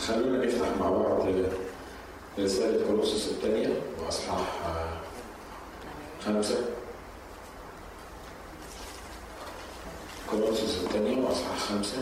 خلونا نفتح مع بعض رسالة كولوسوس الثانية وأصحاح خمسة كولوسوس الثانية وأصحاح خمسة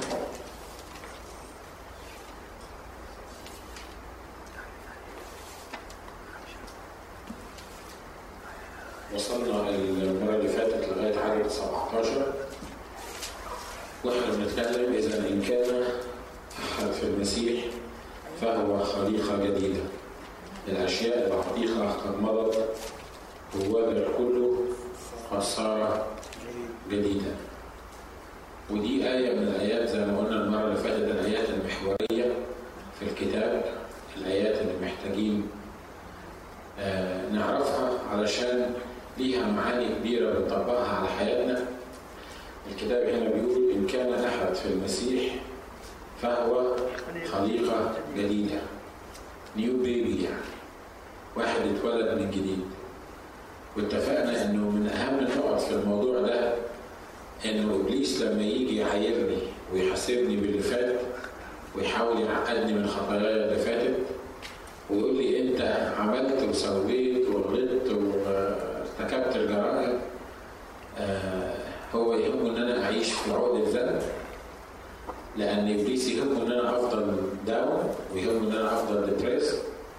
وصلنا المرة اللي فاتت لغاية عدد 17 واحنا بنتكلم إذا إن كان أحد في المسيح فهو خليقة جديدة الأشياء العتيقة قد مضت ووضع كله قد صار جديدا ودي آية من الآيات زي ما قلنا المرة اللي فاتت الآيات المحورية في الكتاب الآيات اللي محتاجين آه نعرفها علشان ليها معاني كبيرة بنطبقها على حياتنا الكتاب هنا بيقول إن كان أحد في المسيح فهو خليقة جديدة نيو بيبي يعني واحد اتولد من جديد واتفقنا انه من اهم النقط في الموضوع ده انه ابليس لما يجي يعايرني ويحاسبني باللي فات ويحاول يعقدني من خطاياي اللي فاتت ويقول لي انت عملت وسويت وغلطت وارتكبت الجرائم آه هو يهمه ان انا اعيش في عقد الذنب لان ابليس يهمه ان انا افضل داون ويهمه ان انا افضل ديبريس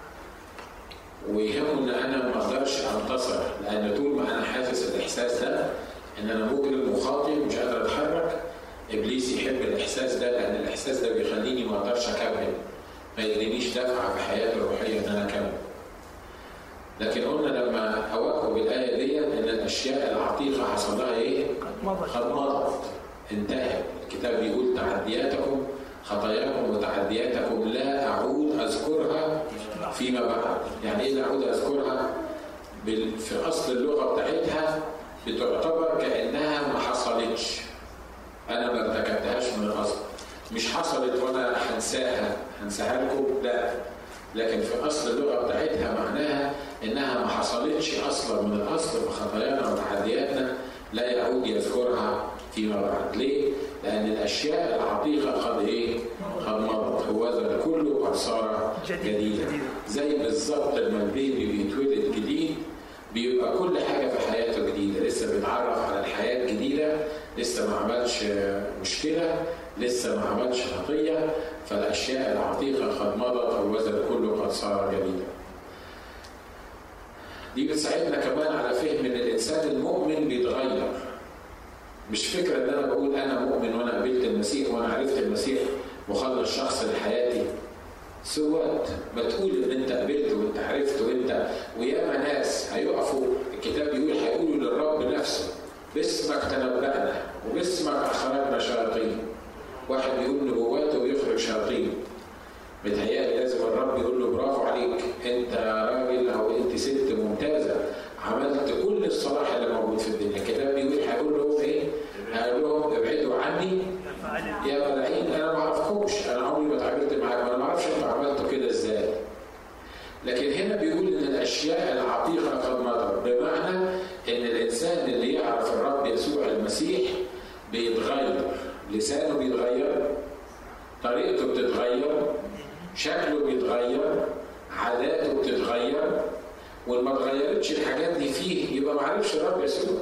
ويهمه ان انا ما اقدرش انتصر لان طول ما انا حاسس الاحساس ده ان انا مجرم وخاطئ ومش قادر اتحرك ابليس يحب الاحساس ده لان الاحساس ده بيخليني ما اقدرش اكمل ما يدينيش دفعه في حياتي الروحيه ان انا اكمل لكن قلنا لما اواجهوا بالايه دي ان الاشياء العتيقه حصل لها ايه؟ قد مضت انتهت الكتاب بيقول تعدياتكم خطاياكم وتعدياتكم لا اعود اذكرها فيما بعد يعني ايه لا اعود اذكرها في اصل اللغه بتاعتها بتعتبر كانها ما حصلتش انا ما ارتكبتهاش من الاصل مش حصلت وانا هنساها هنساها لكم لا لكن في اصل اللغه بتاعتها معناها انها ما حصلتش اصلا من الاصل بخطايانا وتعدياتنا لا يعود يذكرها فيما بعد ليه؟ لأن الأشياء العتيقة قد إيه؟ قد مضت هو ذا كله قد صار جديدا زي بالظبط لما البيبي بيتولد جديد بيبقى كل حاجة في حياته جديدة لسه بيتعرف على الحياة الجديدة لسه ما عملش مشكلة لسه ما عملش خطية فالأشياء العتيقة قد مضت هو ذا كله قد صار جديدا دي بتساعدنا كمان على فهم ان الانسان المؤمن بيتغير مش فكره ان انا بقول انا مؤمن وانا قبلت المسيح وانا عرفت المسيح مخلص شخص لحياتي سوات ما تقول ان انت قبلت وانت عرفت وانت وياما ناس هيقفوا الكتاب بيقول هيقولوا للرب نفسه باسمك تنبأنا وباسمك اخرجنا شياطين واحد بيقول نبواته ويخرج شياطين متهيألي لازم الرب يقول له برافو عليك انت راجل او انت ست ممتازه عملت كل الصلاح اللي موجود في الدنيا الكتاب بيقول هيقول لهم ايه؟ هيقول لهم ابعدوا عني يا ملاعين انا ما اعرفكمش انا عمري ما اتعاملت معاكم انا ما اعرفش انتوا عملتوا كده ازاي لكن هنا بيقول ان الاشياء العتيقه قد مضت بمعنى ان الانسان اللي يعرف الرب يسوع المسيح بيتغير لسانه بيتغير طريقته بتتغير شكله بيتغير عاداته بتتغير وما اتغيرتش الحاجات دي فيه يبقى ما عرفش الرب يسوع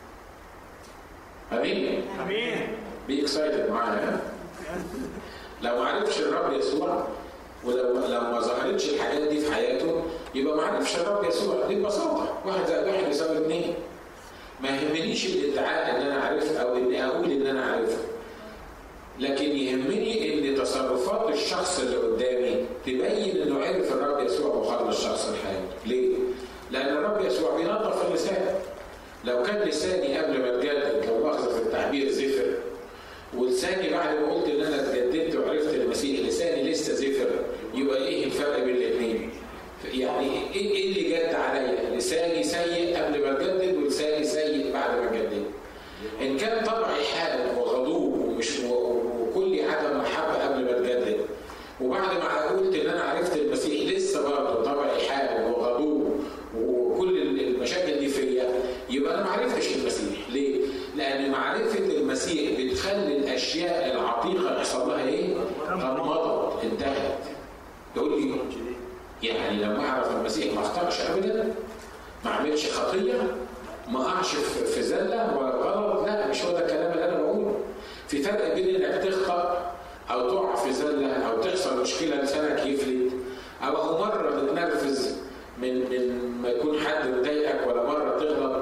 امين امين بي اكسايتد معانا لو ما عرفش الرب يسوع ولو لو ما ظهرتش الحاجات دي في حياته يبقى ما عرفش الرب يسوع دي ببساطه واحد زائد واحد يساوي اثنين ما يهمنيش الادعاء ان انا عرفت او اني اقول ان انا عرفت لكن يهمني ان تصرفات الشخص اللي قدامي تبين انه عرف الرب يسوع مخلص شخص لحياته ليه؟ لان الرب يسوع بينظف اللسان لو كان لساني قبل ما اتجدد لو مؤاخذه في التعبير زفر ولساني بعد ما قلت ان انا اتجددت وعرفت المسيح لساني لسه زفر يبقى ايه الفرق بين الاثنين؟ يعني ايه ايه اللي جد عليا؟ لساني سيء قبل ما اتجدد ولساني سيء بعد ما اتجدد. ان كان طبعي حاد وغضوب ومش وكل عدم محبه قبل ما اتجدد وبعد ما قلت ان انا عرفت المسيح لسه برضه طبعي حاد وغضوب وكل المشاكل دي فيا يبقى انا ما عرفتش المسيح ليه؟ لان معرفه المسيح بتخلي الاشياء العتيقه يحصل لها ايه؟ قد مضت انتهت يقول لي يعني لما اعرف المسيح ما اخطاش ابدا ما عملش خطيه ما اقعش في زله ولا غلط لا مش هو ده الكلام اللي انا بقوله في فرق بين انك تخطا او تقع في زله او تحصل مشكله لسانك يفلت او او مره تتنرفز من من ما يكون حد مضايقك ولا مره تغلط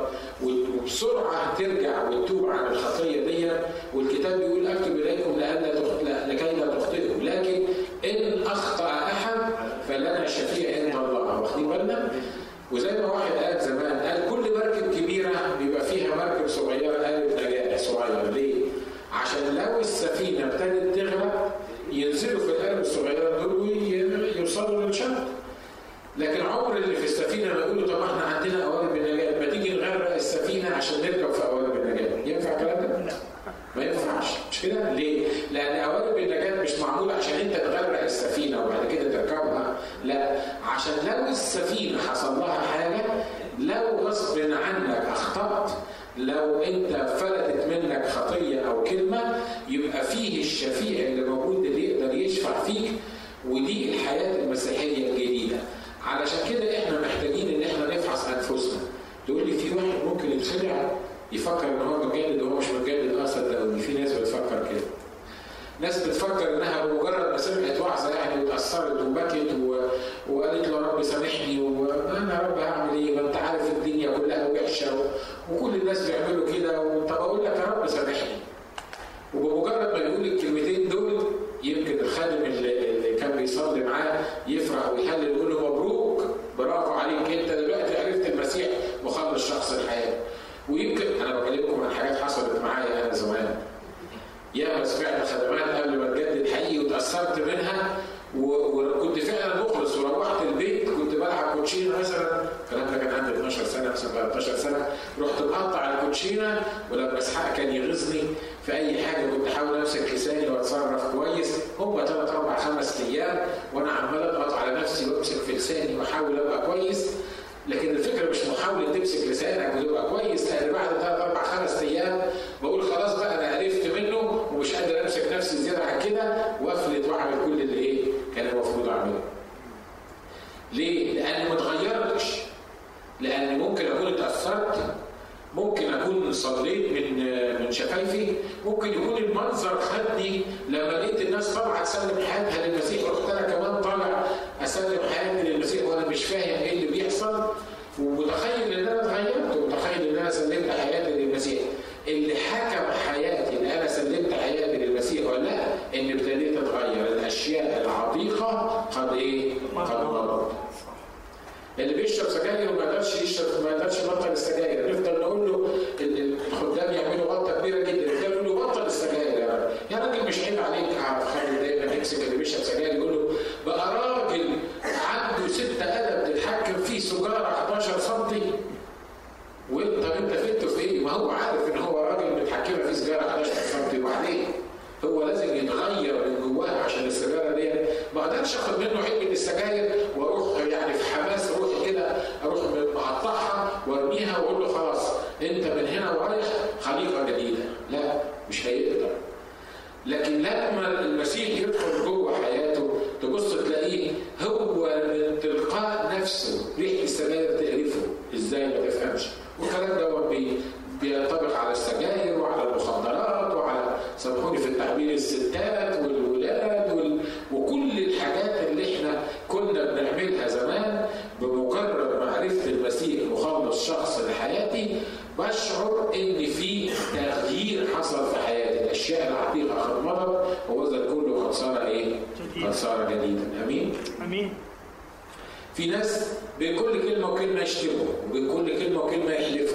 وبسرعه ترجع وتتوب عن الخطيه دي والكتاب بيقول اكتب اليكم لئلا لكي لا تخطئوا لكن ان اخطا احد فلنا شفيع عند الله واخدين بالنا؟ وزي ما واحد قال زمان قال كل مركب كبيره بيبقى فيها مركب صغيره قالب نجاه صغير ليه؟ عشان لو السفينه ابتدت تغرق ينزلوا في القلب الصغيره دول ويوصلوا للشط لكن عمر اللي في السفينه ما يقولوا طب احنا عندنا قوارب النجاه ما تيجي نغرق السفينه عشان نركب في قوارب النجاه ينفع الكلام ده؟ ما ينفعش مش كده؟ ليه؟ لأن قوارب النجاة مش معمولة عشان أنت تغرق السفينة وبعد كده تركبها، لا عشان لو السفينة حصل لها حاجة لو غصب عنك أخطأت لو أنت فلتت منك خطية أو كلمة يبقى فيه الشفيع اللي موجود اللي يقدر يشفع فيك ودي الحياة المسيحية الجديدة. علشان كده احنا محتاجين ان احنا نفحص انفسنا. تقول لي في واحد ممكن يتخدع يفكر ان هو مجدد وهو مش مجدد اه صدقوني في ناس بتفكر كده. ناس بتفكر انها بمجرد ما سمعت وعظه يعني واتاثرت وبكت و... وقالت له رب سامحني وانا يا رب هعمل ايه؟ ما انت عارف الدنيا كلها وحشه و... وكل الناس بيعملوا كده طب اقول لك يا رب سامحني. وبمجرد ما يقول الكلمتين دول يمكن الخادم اللي, اللي كان بيصلي معاه يفرح ويحلل يقول له مبروك برافو عليك انت دلوقتي عرفت المسيح مخلص شخص الحياه. ويمكن انا بكلمكم عن حاجات حصلت معايا انا زمان ياما سمعت خدمات قبل ما اتجدد حقيقي وتاثرت منها وكنت فعلا مخلص وروحت البيت كنت بلعب كوتشينه مثلا الكلام ده كان عندي 12 سنه مثلا 13 سنه رحت مقطع الكوتشينه ولما اسحاق كان يغيظني في اي حاجه كنت احاول امسك لساني واتصرف كويس هم ثلاث اربع خمس ايام وانا عمال اضغط على نفسي وامسك في لساني واحاول ابقى كويس لكن الفكره مش محاوله تمسك لسانك وتبقى كويس لان بعد ثلاث اربع خمس ايام بقول خلاص بقى انا عرفت منه ومش قادر امسك نفسي زياده عن كده وافلت واعمل كل اللي ايه كان المفروض اعمله. ليه؟ لاني ما اتغيرتش. لان ممكن اكون اتاثرت ممكن اكون صليت من من شفايفي ممكن يكون المنظر خدني لما لقيت الناس طالعه تسلم حياتها للمسيح رحت انا كمان طالع اسلم حياتي للمسيح وانا مش فاهم ايه اللي بيحصل ومتخيل ان انا اتغيرت ومتخيل ان انا سلمت حياتي للمسيح اللي حكم حياتي ان انا سلمت حياتي للمسيح ولا لا ان ابتديت اتغير الاشياء العتيقه قد ايه؟ قد مضت اللي بيشرب سجاير وما يقدرش يشرب ما يقدرش يبطل السجاير نفضل نقول له الخدام يعملوا غلطه كبيره جدا يقول له بطل السجاير يا راجل يا راجل مش عيب عليك اعرف خالد دايما يمسك اللي بيشرب سجاير يقول له بقى راجل عنده ست قلم تتحكم فيه سجاره 11 سم وانت انت فته في ايه؟ ما هو عارف ان هو راجل متحكمه في سجاره 11 سم وبعدين هو لازم يتغير من جواه عشان السيجاره دي ما اقدرش اخد منه حلم السجاير واروح يعني في حماس روحي كده اروح مقطعها وارميها واقول له خلاص انت من هنا ورايح خليقه جديده لا مش هيقدر لكن لما المسيح يدخل جوه حياته تبص تلاقيه هو من تلقاء نفسه ريحه السجاير تقرفه ازاي ما تفهمش والكلام ده بينطبق على السجاير وعلى المخدرات وعلى سامحوني في التعبير الستات والولاد وال... وكل الحاجات اللي احنا كنا بنعملها زمان بمجرد معرفه المسيح مخلص شخص لحياتي بشعر ان في تغيير حصل في حياتي الاشياء العتيقه قد مضت ووزن كله قد صار ايه؟ قد صار جديدا امين؟ امين في ناس بين كل كلمه وكلمه يشتموا وبين كل كلمه وكلمه يحلفوا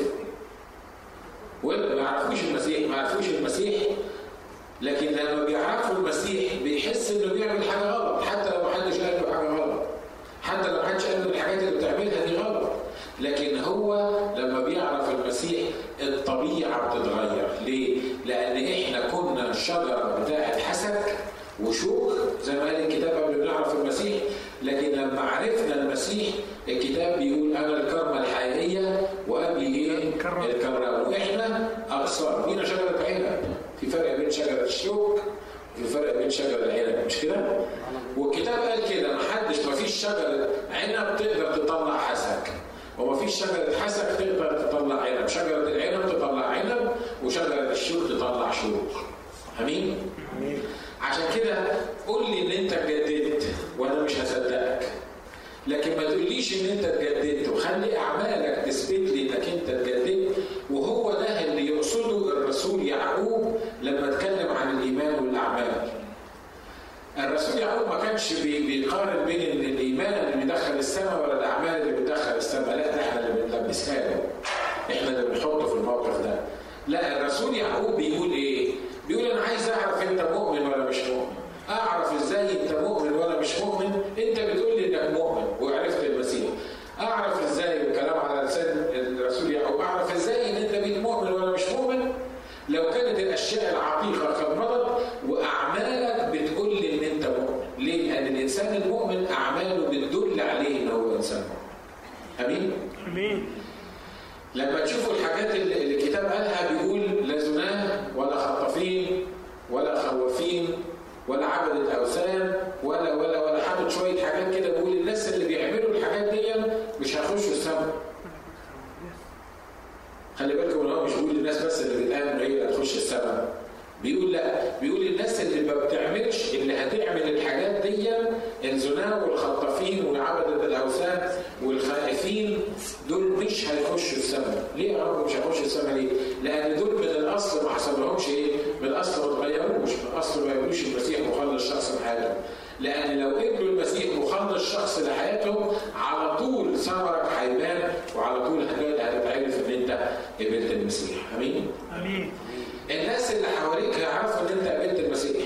وما يعرفوش المسيح ما يعرفوش المسيح لكن لما بيعرفوا المسيح بيحس انه بيعمل حاجه غلط حتى لو ما حدش قال له حاجه غلط حتى لو ما حدش قال له الحاجات اللي بتعملها دي غلط لكن هو لما بيعرف المسيح الطبيعه بتتغير ليه؟ لان احنا كنا شجره بتاعت حسك وشوك زي ما قال الكتاب قبل ما نعرف المسيح لكن لما عرفنا المسيح الكتاب بيقول انا الكرمه الحقيقيه وقبلي ايه؟ الكرم واحنا اغصان لينا شجره عنب في فرق بين شجره الشوك في فرق بين شجر العنب مش كده؟ والكتاب قال كده ما حدش ما فيش شجره عنب تقدر تطلع حسك وما فيش شجره حسك تقدر تطلع عنب شجره العنب تطلع عنب وشجره الشوك تطلع شوك امين؟ امين عشان كده قول لي ان انت اتجددت وانا مش هصدقك لكن ما تقوليش ان انت اتجددت وخلي اعمالك تثبت لي انك انت اتجددت وهو ده اللي يقصده الرسول يعقوب لما اتكلم عن الايمان والاعمال الرسول يعقوب ما كانش بيقارن بين الايمان اللي بيدخل السماء ولا الاعمال اللي بتدخل السماء لا ده احنا اللي بنلبسها له احنا اللي بنحطه في الموقف ده لا الرسول يعقوب بيقول ايه بيقول انا عايز اعرف انت مؤمن ولا مش مؤمن اعرف ازاي انت مؤمن ولا مش مؤمن انت بتقول لي انك مؤمن وعرفت المسيح اعرف ازاي الكلام على لسان الرسول يعقوب اعرف ازاي ان انت بيت مؤمن ولا مش مؤمن لو كانت الاشياء العتيقه قد مضت واعمالك بتقول لي ان انت مؤمن ليه لان الانسان المؤمن اعماله بتدل عليه ان هو انسان مؤمن امين امين لما تشوفوا الحاجات اللي الكتاب قالها بيقول لا زناه ولا خطافين ولا خوافين ولا عبدة أوثان ولا ولا ولا حاطط شوية حاجات كده بيقول الناس اللي بيعملوا الحاجات دي مش هيخشوا السماء. خلي بالكم ان هو مش بيقول الناس بس اللي بتآمن هي اللي هتخش السماء. بيقول لا بيقول الناس اللي ما بتعملش اللي هتعمل الحاجات دي الزنا والخطافين وعبدة الاوثان والخائفين دول مش هيخشوا السماء، ليه يا رب مش هيخشوا السماء ليه؟ لان دول من الاصل ما حصلهمش ايه؟ من الاصل ما اتغيروش، من الاصل ما يقبلوش المسيح مخلص شخص لحياتهم. لان لو قبلوا المسيح مخلص شخص لحياتهم على طول ثمرك هيبان وعلى طول هتتعرف ان انت قبلت المسيح، امين؟ امين. الناس اللي حواليك هيعرفوا ان انت قابلت المسيح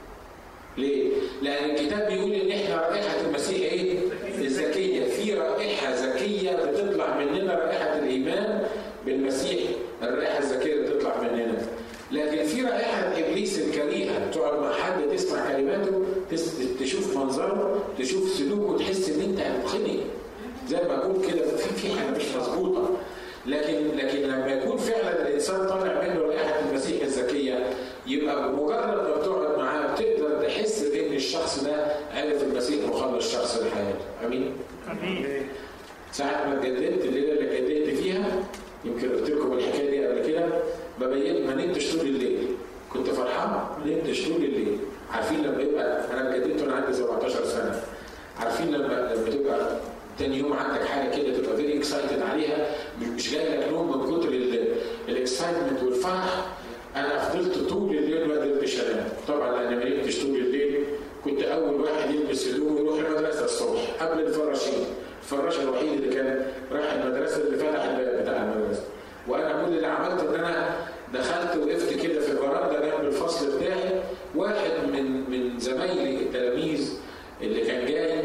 ليه؟ لأن الكتاب بيقول إن إحنا رائحة المسيح إيه؟ الذكية، في رائحة ذكية بتطلع مننا رائحة الإيمان بالمسيح، الرائحة الذكية اللي بتطلع مننا. لكن في رائحة إبليس الكريهة، تقعد مع حد تسمع كلماته، تشوف منظره، تشوف سلوكه، تحس إن أنت هتخنق. زي ما أقول كده في في حاجة مش مظبوطة. لكن لكن لما يكون فعلا الانسان طالع منه رائحه المسيح الذكيه يبقى بمجرد ما بتقعد معاه بتقدر تحس ان الشخص ده عرف المسيح مخلص شخص لحياته امين؟ امين ساعة ما اتجددت الليله اللي اتجددت فيها يمكن قلت لكم الحكايه دي قبل كده ببين ما نمتش طول الليل كنت فرحان ما نمتش طول الليل عارفين لما يبقى انا اتجددت وانا عندي 17 سنه عارفين لما لما تبقى تاني يوم عندك حاجه كده تبقى فيري اكسايتد عليها مش جاي لك نوم من كتر الاكسايتمنت والفرح انا فضلت طول الليل ما قدرتش انام طبعا انا ما نمتش طول الليل كنت اول واحد يلبس هدوم ويروح المدرسه الصبح قبل الفراشين الفراش الوحيد اللي كان راح المدرسه اللي فتح الباب بتاع المدرسه وانا كل اللي عملته ان انا دخلت وقفت كده في البرندة جنب الفصل بتاعي واحد من من زمايلي التلاميذ اللي كان جاي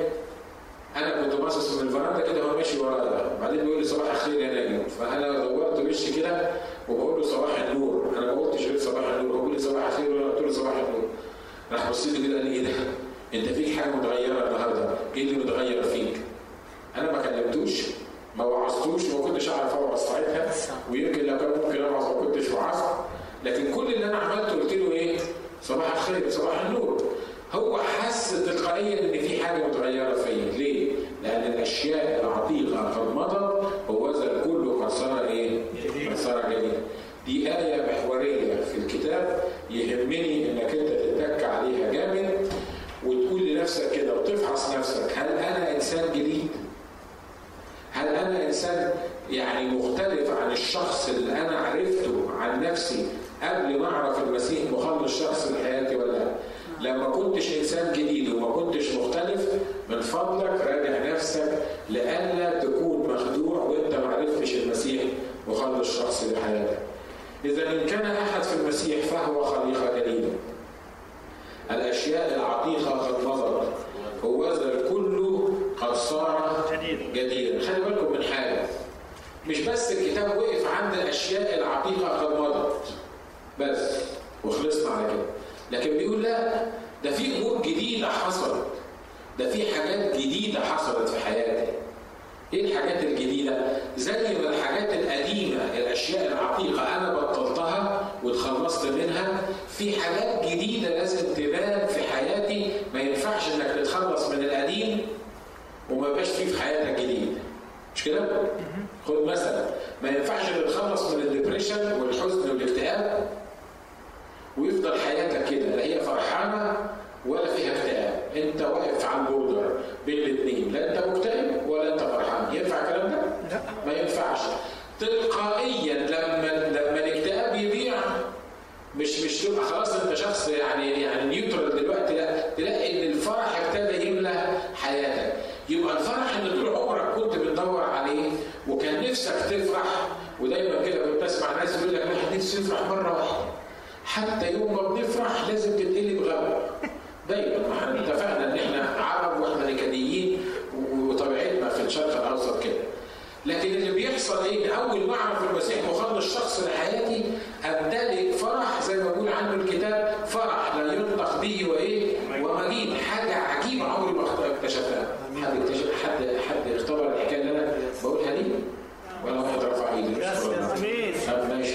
انا كنت باصص من الفرندا كده وهو ماشي ورايا بعدين بيقول لي صباح الخير يا ناجم فانا دورت وشي كده وبقول له صباح النور انا ما قلتش غير صباح النور هو بيقول لي صباح الخير وانا قلت له صباح النور راح بص لي كده قال لي ايه ده؟ انت فيك حاجه متغيره النهارده ايه اللي متغير فيك؟ انا ما كلمتوش ما وعظتوش وما كنتش اعرف اوعظ ساعتها ويمكن لو كان ممكن اوعظ ما كنتش وعظت لكن كل اللي انا عملته قلت له ايه؟ صباح الخير صباح النور هو حس تلقائيا ان في حاجه متغيره فيا ليه؟ لان الاشياء العتيقه قد مضت ووزن الكل قد صار ايه؟ قد صار جديد دي آية محورية في الكتاب يهمني انك انت تتك عليها جامد وتقول لنفسك كده وتفحص نفسك هل انا انسان جديد؟ هل انا انسان يعني مختلف عن الشخص اللي انا عرفته عن نفسي قبل ما اعرف المسيح مخلص شخص لحياتي ولا لا؟ لما كنتش انسان جديد وما كنتش مختلف من فضلك راجع نفسك لئلا تكون مخدوع وانت ما عرفتش المسيح مخلص شخص لحياتك. اذا ان كان احد في المسيح فهو خليقه جديده. الاشياء العتيقه قد مضت ووزن الكل قد صار جديدا. خلي بالكم من حاجه. مش بس الكتاب وقف عند الاشياء العتيقه قد مضت بس وخلصنا على كده. لكن بيقول لا ده في امور جديده حصلت ده في حاجات جديده حصلت في حياتي ايه الحاجات الجديده زي ما الحاجات القديمه الاشياء العتيقه انا بطلتها واتخلصت منها في حاجات جديده لازم تبان في حياتي ما ينفعش انك تتخلص من القديم وما يبقاش فيه في حياتك جديد مش كده؟ خد مثلا ما ينفعش تتخلص من الدبريشن والحزن والاكتئاب ويفضل حياتك كده لا هي فرحانه ولا فيها اكتئاب انت واقف على البوردر بين الاثنين لا انت مكتئب ولا انت فرحان ينفع الكلام ده؟ لا ما ينفعش تلقائيا لما لما الاكتئاب يضيع مش مش تبقى خلاص انت شخص يعني يعني نيوترال دلوقتي لا تلاقي ان الفرح ابتدى يملى حياتك يبقى الفرح اللي طول عمرك كنت بتدور عليه وكان نفسك تفرح ودايما كده كنت اسمع ناس يقول لك الواحد نفسه يفرح مره واحده حتى يوم ما بنفرح لازم تتقلب غم دايما ما احنا اتفقنا ان احنا عرب واحنا نكديين وطبيعتنا في الشرق الاوسط كده لكن اللي بيحصل ايه؟ اول ما اعرف المسيح مخلص شخص لحياتي امتلك فرح زي ما بيقول عنه الكتاب فرح لا ينطق به وايه؟ ومجيد حاجه عجيبه عمري ما اكتشفتها. حد اكتشف حد حد اختبر الحكايه اللي انا بقولها دي؟ ولا واحد رفع ايده؟ ماشي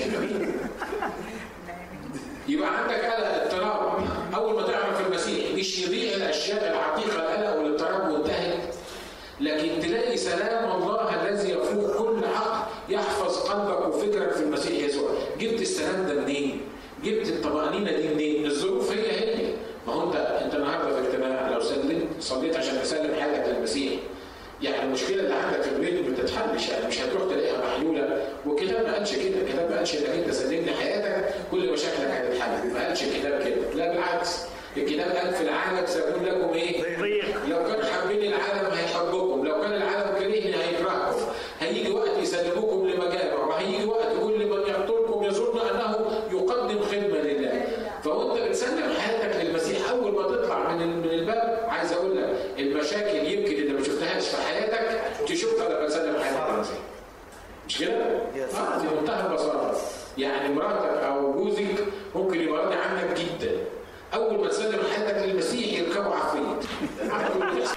يبقى عندك قلق اضطراب اول ما تعرف المسيح مش يضيع الاشياء العتيقه القلق والاضطراب وانتهت لكن تلاقي سلام الله الذي يفوق كل عقل يحفظ قلبك وفكرك في المسيح يسوع جبت السلام ده منين جبت الطمانينه دي منين الظروف هي هي ما هو انت انت النهارده في اجتماع لو سلمت صليت عشان تسلم حاجه للمسيح يعني المشكله اللي عندك في البيت ما تتحلش يعني مش هتروح تلاقيها محلوله والكتاب ما قالش كده الكتاب ما قالش انك انت سلمني حياتك كل مشاكلك هتتحل ما قالش الكتاب كده لا بالعكس الكتاب قال في العالم سيكون لكم ايه؟ لو كان حابين العالم هيحبكم، لو كان العالم كرهني هيكرهكم، هيجي وقت يسلموكم لمجامع، وهيجي وقت كل من يقتلكم يظن انه يقدم خدمه لله. فوانت بتسلم حياتك للمسيح اول ما تطلع من من الباب عايز اقول لك المشاكل يمكن اللي ما شفتهاش في حياتك تشوفها لما تسلم حياتك للمسيح. مش كده؟ اه دي منتهى البساطه. يعني مراتك او جوزك ممكن يبقى راضي عنك جدا اول ما تسلم حياتك للمسيح يركبوا عفريت بتحصل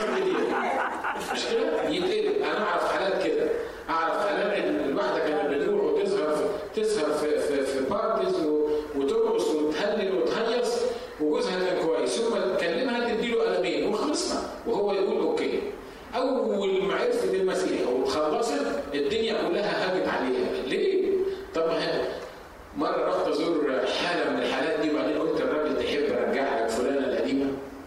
مش كده؟ يتقلب انا اعرف حالات كده اعرف حالات ان الواحده كانت بتروح وتسهر في تسهر في في, في بارتيز وترقص وتهلل وتهيص وجوزها كان كويس ثم تكلمها تديله قلمين وخلصنا وهو يقول اوكي اول ما عرفت المسيح واتخلصت الدنيا كلها هاجت عليها ليه؟ طب مره رحت ازور حاله من الحالات دي وبعدين قلت الراجل تحب ارجع لك فلانه القديمه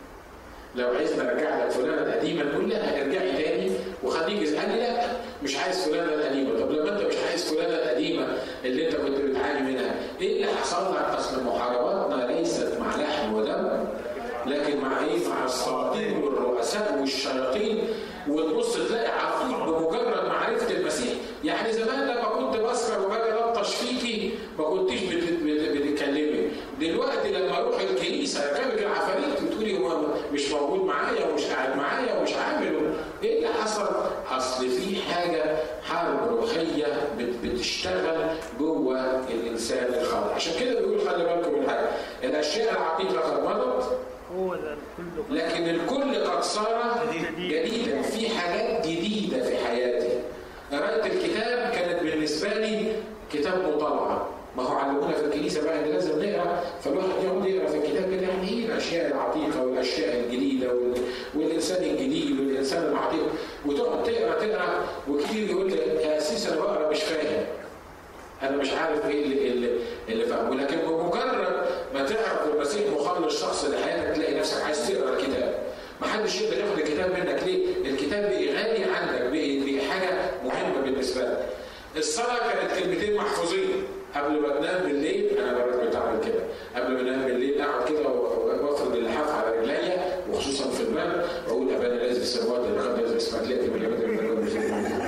لو عايزني ارجع لك فلانه القديمه نقول لها ارجعي تاني وخليك قال لي لا مش عايز فلانه القديمه طب لما انت مش عايز فلانه القديمه اللي انت كنت بتعاني منها ايه اللي حصل لك اصل محارباتنا ليست مع لحم ودم لكن مع ايه مع السلاطين والرؤساء والشياطين وتبص تلاقي عفيف بمجرد معرفه المسيح يعني زمان لما كنت بسكر وباجي الطش فيكي ما كنتيش بتتكلمي دلوقتي لما اروح الكنيسه اركبك العفاريت وتقولي هو مش موجود معايا ومش قاعد معايا ومش عامل ايه اللي حصل؟ اصل في حاجه حرب روحيه بتشتغل جوه الانسان الخاطئ عشان كده بيقول خلي بالكم من حاجه الاشياء العتيقه قد مضت هو الكل لكن الكل قد صار جديدا في حاجات جديده في حياتي قراءه الكتاب كانت بالنسبه لي كتاب مطالعه ما هو علمونا في الكنيسه بقى ان لازم نقرا فالواحد يقعد يقرا في الكتاب كده يعني ايه الاشياء العتيقه والاشياء الجديده وال... والانسان الجديد والانسان العتيق وتقعد تقرا تقرا وكتير يقول لي يا اسيس انا بقرا مش فاهم انا مش عارف ايه اللي اللي, اللي فاهمه لكن بمجرد ما تعرف المسيح مخلص شخص لحياتك تلاقي نفسك عايز تقرا الكتاب ما حدش يقدر ياخد الكتاب منك ليه؟ الكتاب بقى غالي عندك بقى حاجه مهمه بالنسبه لك. الصلاه كانت كلمتين محفوظين قبل ما تنام بالليل انا برضه بتعمل كده قبل ما انام بالليل اقعد كده وافرد اللحاف على رجليا وخصوصا في الباب واقول ابانا الذي في السماوات لقد لازم اسمك لك من العباد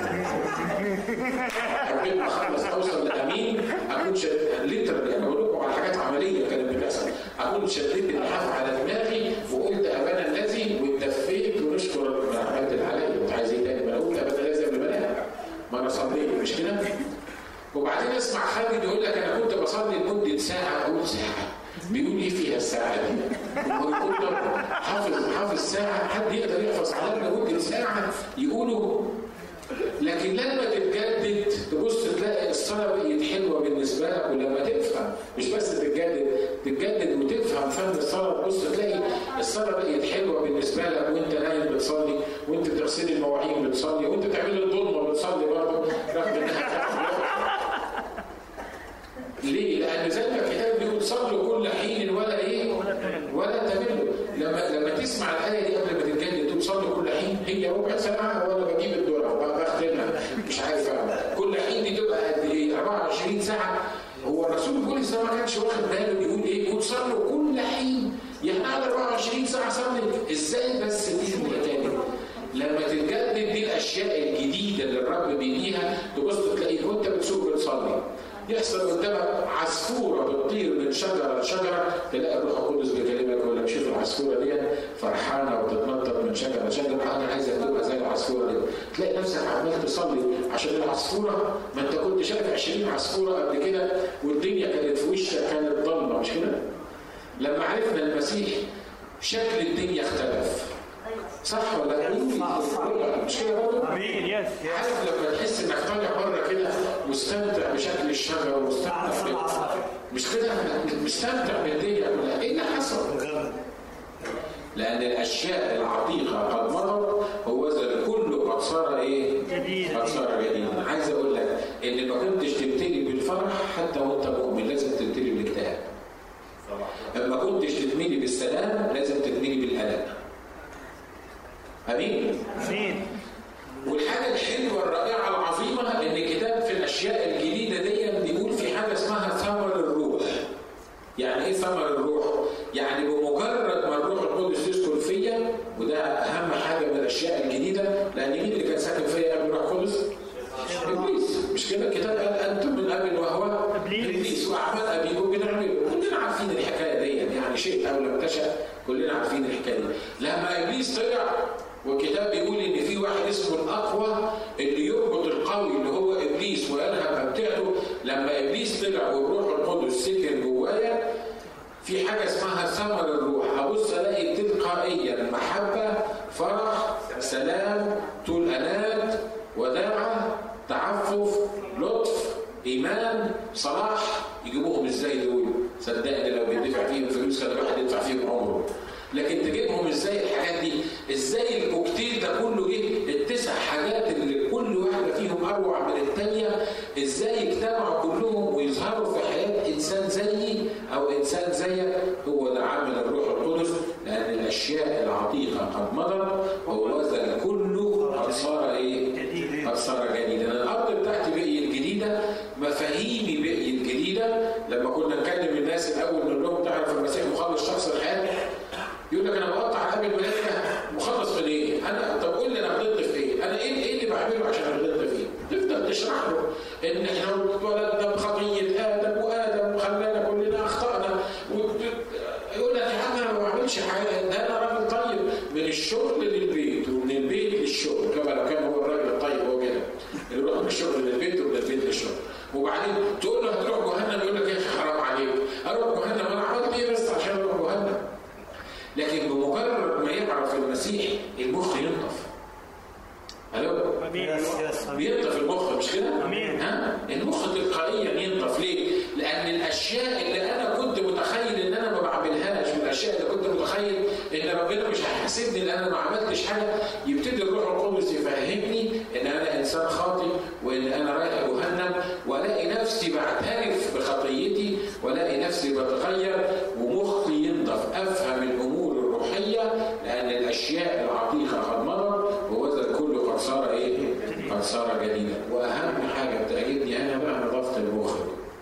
حبيت ما اخلص اوصل لامين اكون شد ليتر انا بقول لكم على حاجات عمليه كانت بتحصل اكون شديت اللحاف على دماغي وقلت ابانا الذي واتدفيت ونشكر عملت اللي عليا انت عايز ايه تاني ما انا قلت ابانا الذي قبل ما انام ما انا صليت مش كده؟ وبعدين اسمع خالد يقول لك انا كنت بصلي لمده ساعه اقول ساعه بيقول ايه فيها الساعه دي؟ هو يقول حافظ حافظ ساعه حد يقدر يحفظ على مده ساعه يقولوا لكن لما تتجدد تبص تلاقي الصلاه بقت حلوه بالنسبه لك ولما تفهم مش بس تتجدد تتجدد وتفهم فن الصلاه تبص تلاقي الصلاه بقت حلوه بالنسبه لك وانت نايم بتصلي وانت بتغسلي المواعين بتصلي وانت تعملي الظلمه بتصلي برضه رغم انها ليه؟ لأن زي ما الكتاب بيقول صلوا كل حين ولا إيه؟ ولا تملوا لما لما تسمع الآية دي قبل ما تتجدد تقول صلوا كل حين هي ربع ساعة وأنا بجيب الدرة بختمها مش عارف كل حين دي تبقى قد إيه؟ 24 ساعة هو الرسول بولس ده ما كانش واخد باله بيقول إيه؟ بيقول صلوا كل حين يعني قاعد 24 ساعة صلي إزاي بس دي تاني؟ لما تتجدد دي الاشياء الجديده اللي الرب بيديها تبص تلاقيك وانت بتسوق بتصلي يحصل قدامك عصفوره بتطير من شجره لشجره تلاقي الروح القدس بيكلمك ولا شوف العصفوره دي فرحانه وبتتنطط من شجره لشجره انا عايزك تبقى زي العصفوره دي تلاقي نفسك عمال تصلي عشان العصفوره ما انت كنت شايف 20 عصفوره قبل كده والدنيا كانت في وشك كانت ضلمه مش كده؟ لما عرفنا المسيح شكل الدنيا اختلف صح ولا لا؟ مش كده برضه؟ امين يس عارف لما تحس انك طالع بره كده مستمتع بشكل الشجر ومستمتع مش كده مستمتع بالدنيا كلها ايه اللي حصل؟ لأن الأشياء العتيقة قد مضت هو ذا الكل قد صار إيه؟ جديد قد صار جديدا، عايز أقول لك إن ما كنتش تبتدي بالفرح حتى وأنت مؤمن لازم تبتدي بالاكتئاب. ما كنتش تتملي بالسلام لازم تتملي بالألم. امين امين والحاجه الحلوه الرائعه العظيمه ان الكتاب في الاشياء الجديده دي بيقول في حاجه اسمها ثمر الروح يعني ايه ثمر الروح يعني بمجرد ما الروح القدس يسكن فيا وده اهم حاجه من الاشياء الجديده لان مين اللي كان ساكن فيا قبل الروح القدس ابليس مش كده الكتاب قال انتم من اب وهو إبليس. ابليس واعمال ابيكم بنعمله كلنا عارفين الحكايه دي يعني شيء او لم تشأ كلنا عارفين الحكايه دي لما ابليس طلع والكتاب بيقول ان في واحد اسمه الاقوى اللي يربط القوي اللي هو ابليس ويلهب ممتعته لما ابليس طلع والروح القدس سكن جوايا في حاجه اسمها ثمر الروح ابص الاقي تلقائيا محبه فرح سلام طول انات وداعه تعفف لطف ايمان صلاح يجيبوهم ازاي دول صدقني لو بيدفع فيهم فلوس كان الواحد يدفع فيهم عمره لكن تجيبهم ازاي الحاجات دي ازاي الكوكتيل ده كله جه التسع حاجات اللي كل واحده فيهم اروع من الثانيه ازاي اجتمعوا كلهم ويظهروا في حياه انسان زيي او انسان زيك هو ده عمل الروح القدس لان الاشياء العتيقه قد مضت وهو ذا الكل قد صار ايه؟ قد صار جديدا الارض بتاعتي بقيت جديده مفاهيمي بقيت جديده لما كنا نكلم الناس الاول نقول لهم تعرف المسيح مخلص شخص الحياه يقول لك انا بقطع قلب الملائكه مخلص من ايه؟ انا طب قول لي انا غلطت في ايه؟ انا ايه ايه اللي بعمله عشان غلطت فيه؟ تفضل تشرح له ان احنا اتولدنا بخطيه ادم وادم خلانا كلنا اخطانا وت- يقول لك يا عم انا ما بعملش حاجه ده انا راجل طيب من الشغل للبيت ومن البيت للشغل كما لو كان هو الراجل الطيب هو كده اللي يروح من الشغل للبيت ومن البيت للشغل وبعدين تقول له هتروح جهنم يقول لك يا اخي حرام عليك اروح جهنم انا عملت ايه بس عشان اروح جهنم لكن بمجرد ما يعرف المسيح المخ ينطف الو امين يس يس بينطف المخ مش كده؟ أمين. ها؟ المخ تلقائيا ينطف ليه؟ لأن الأشياء اللي أنا كنت متخيل إن أنا ما بعملهاش والأشياء اللي كنت متخيل إن ربنا مش هيحاسبني لأن أنا ما عملتش حاجة يبتدي الروح القدس يفهمني إن أنا إنسان خاطئ وإن أنا رايح جهنم وألاقي نفسي بعترف بخطيتي وألاقي نفسي بتغير ومخي ينضف أفهم الأمور الروحية لأن الأشياء العتيقة قد مضت وهذا الكل قد صار إيه؟ قد صار جديدا وأهم حاجة بتعجبني أنا بقى نظافة المخ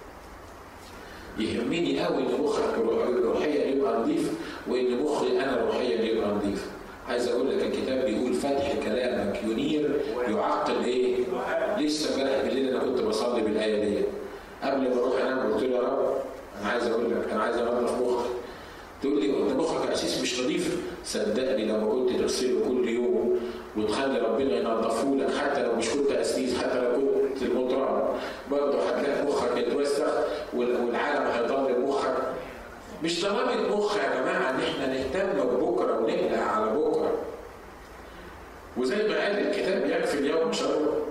يهمني قوي ان مخك روحيا يبقى نظيف وان مخي انا روحيا يبقى نظيف عايز اقول لك الكتاب بيقول فتح كلامك ينير يعقل ايه؟ لسه امبارح بالليل انا كنت بصلي بالايه دي قبل ما اروح انام قلت له يا رب انا عايز اقول لك انا عايز انظف مخك تقول لي انت مخك اسيس مش نظيف صدقني لما كنت تغسله كل يوم وتخلي ربنا ينظفه لك حتى لو مش كنت اسيس حتى لو كنت المطران برضه هتلاقي مخك يتوسخ وال- والعالم هيضل مخك مش ضرابة مخ يا جماعه ان احنا نهتم ببكره ونقلق على بكره وزي ما قال الكتاب يكفي اليوم شر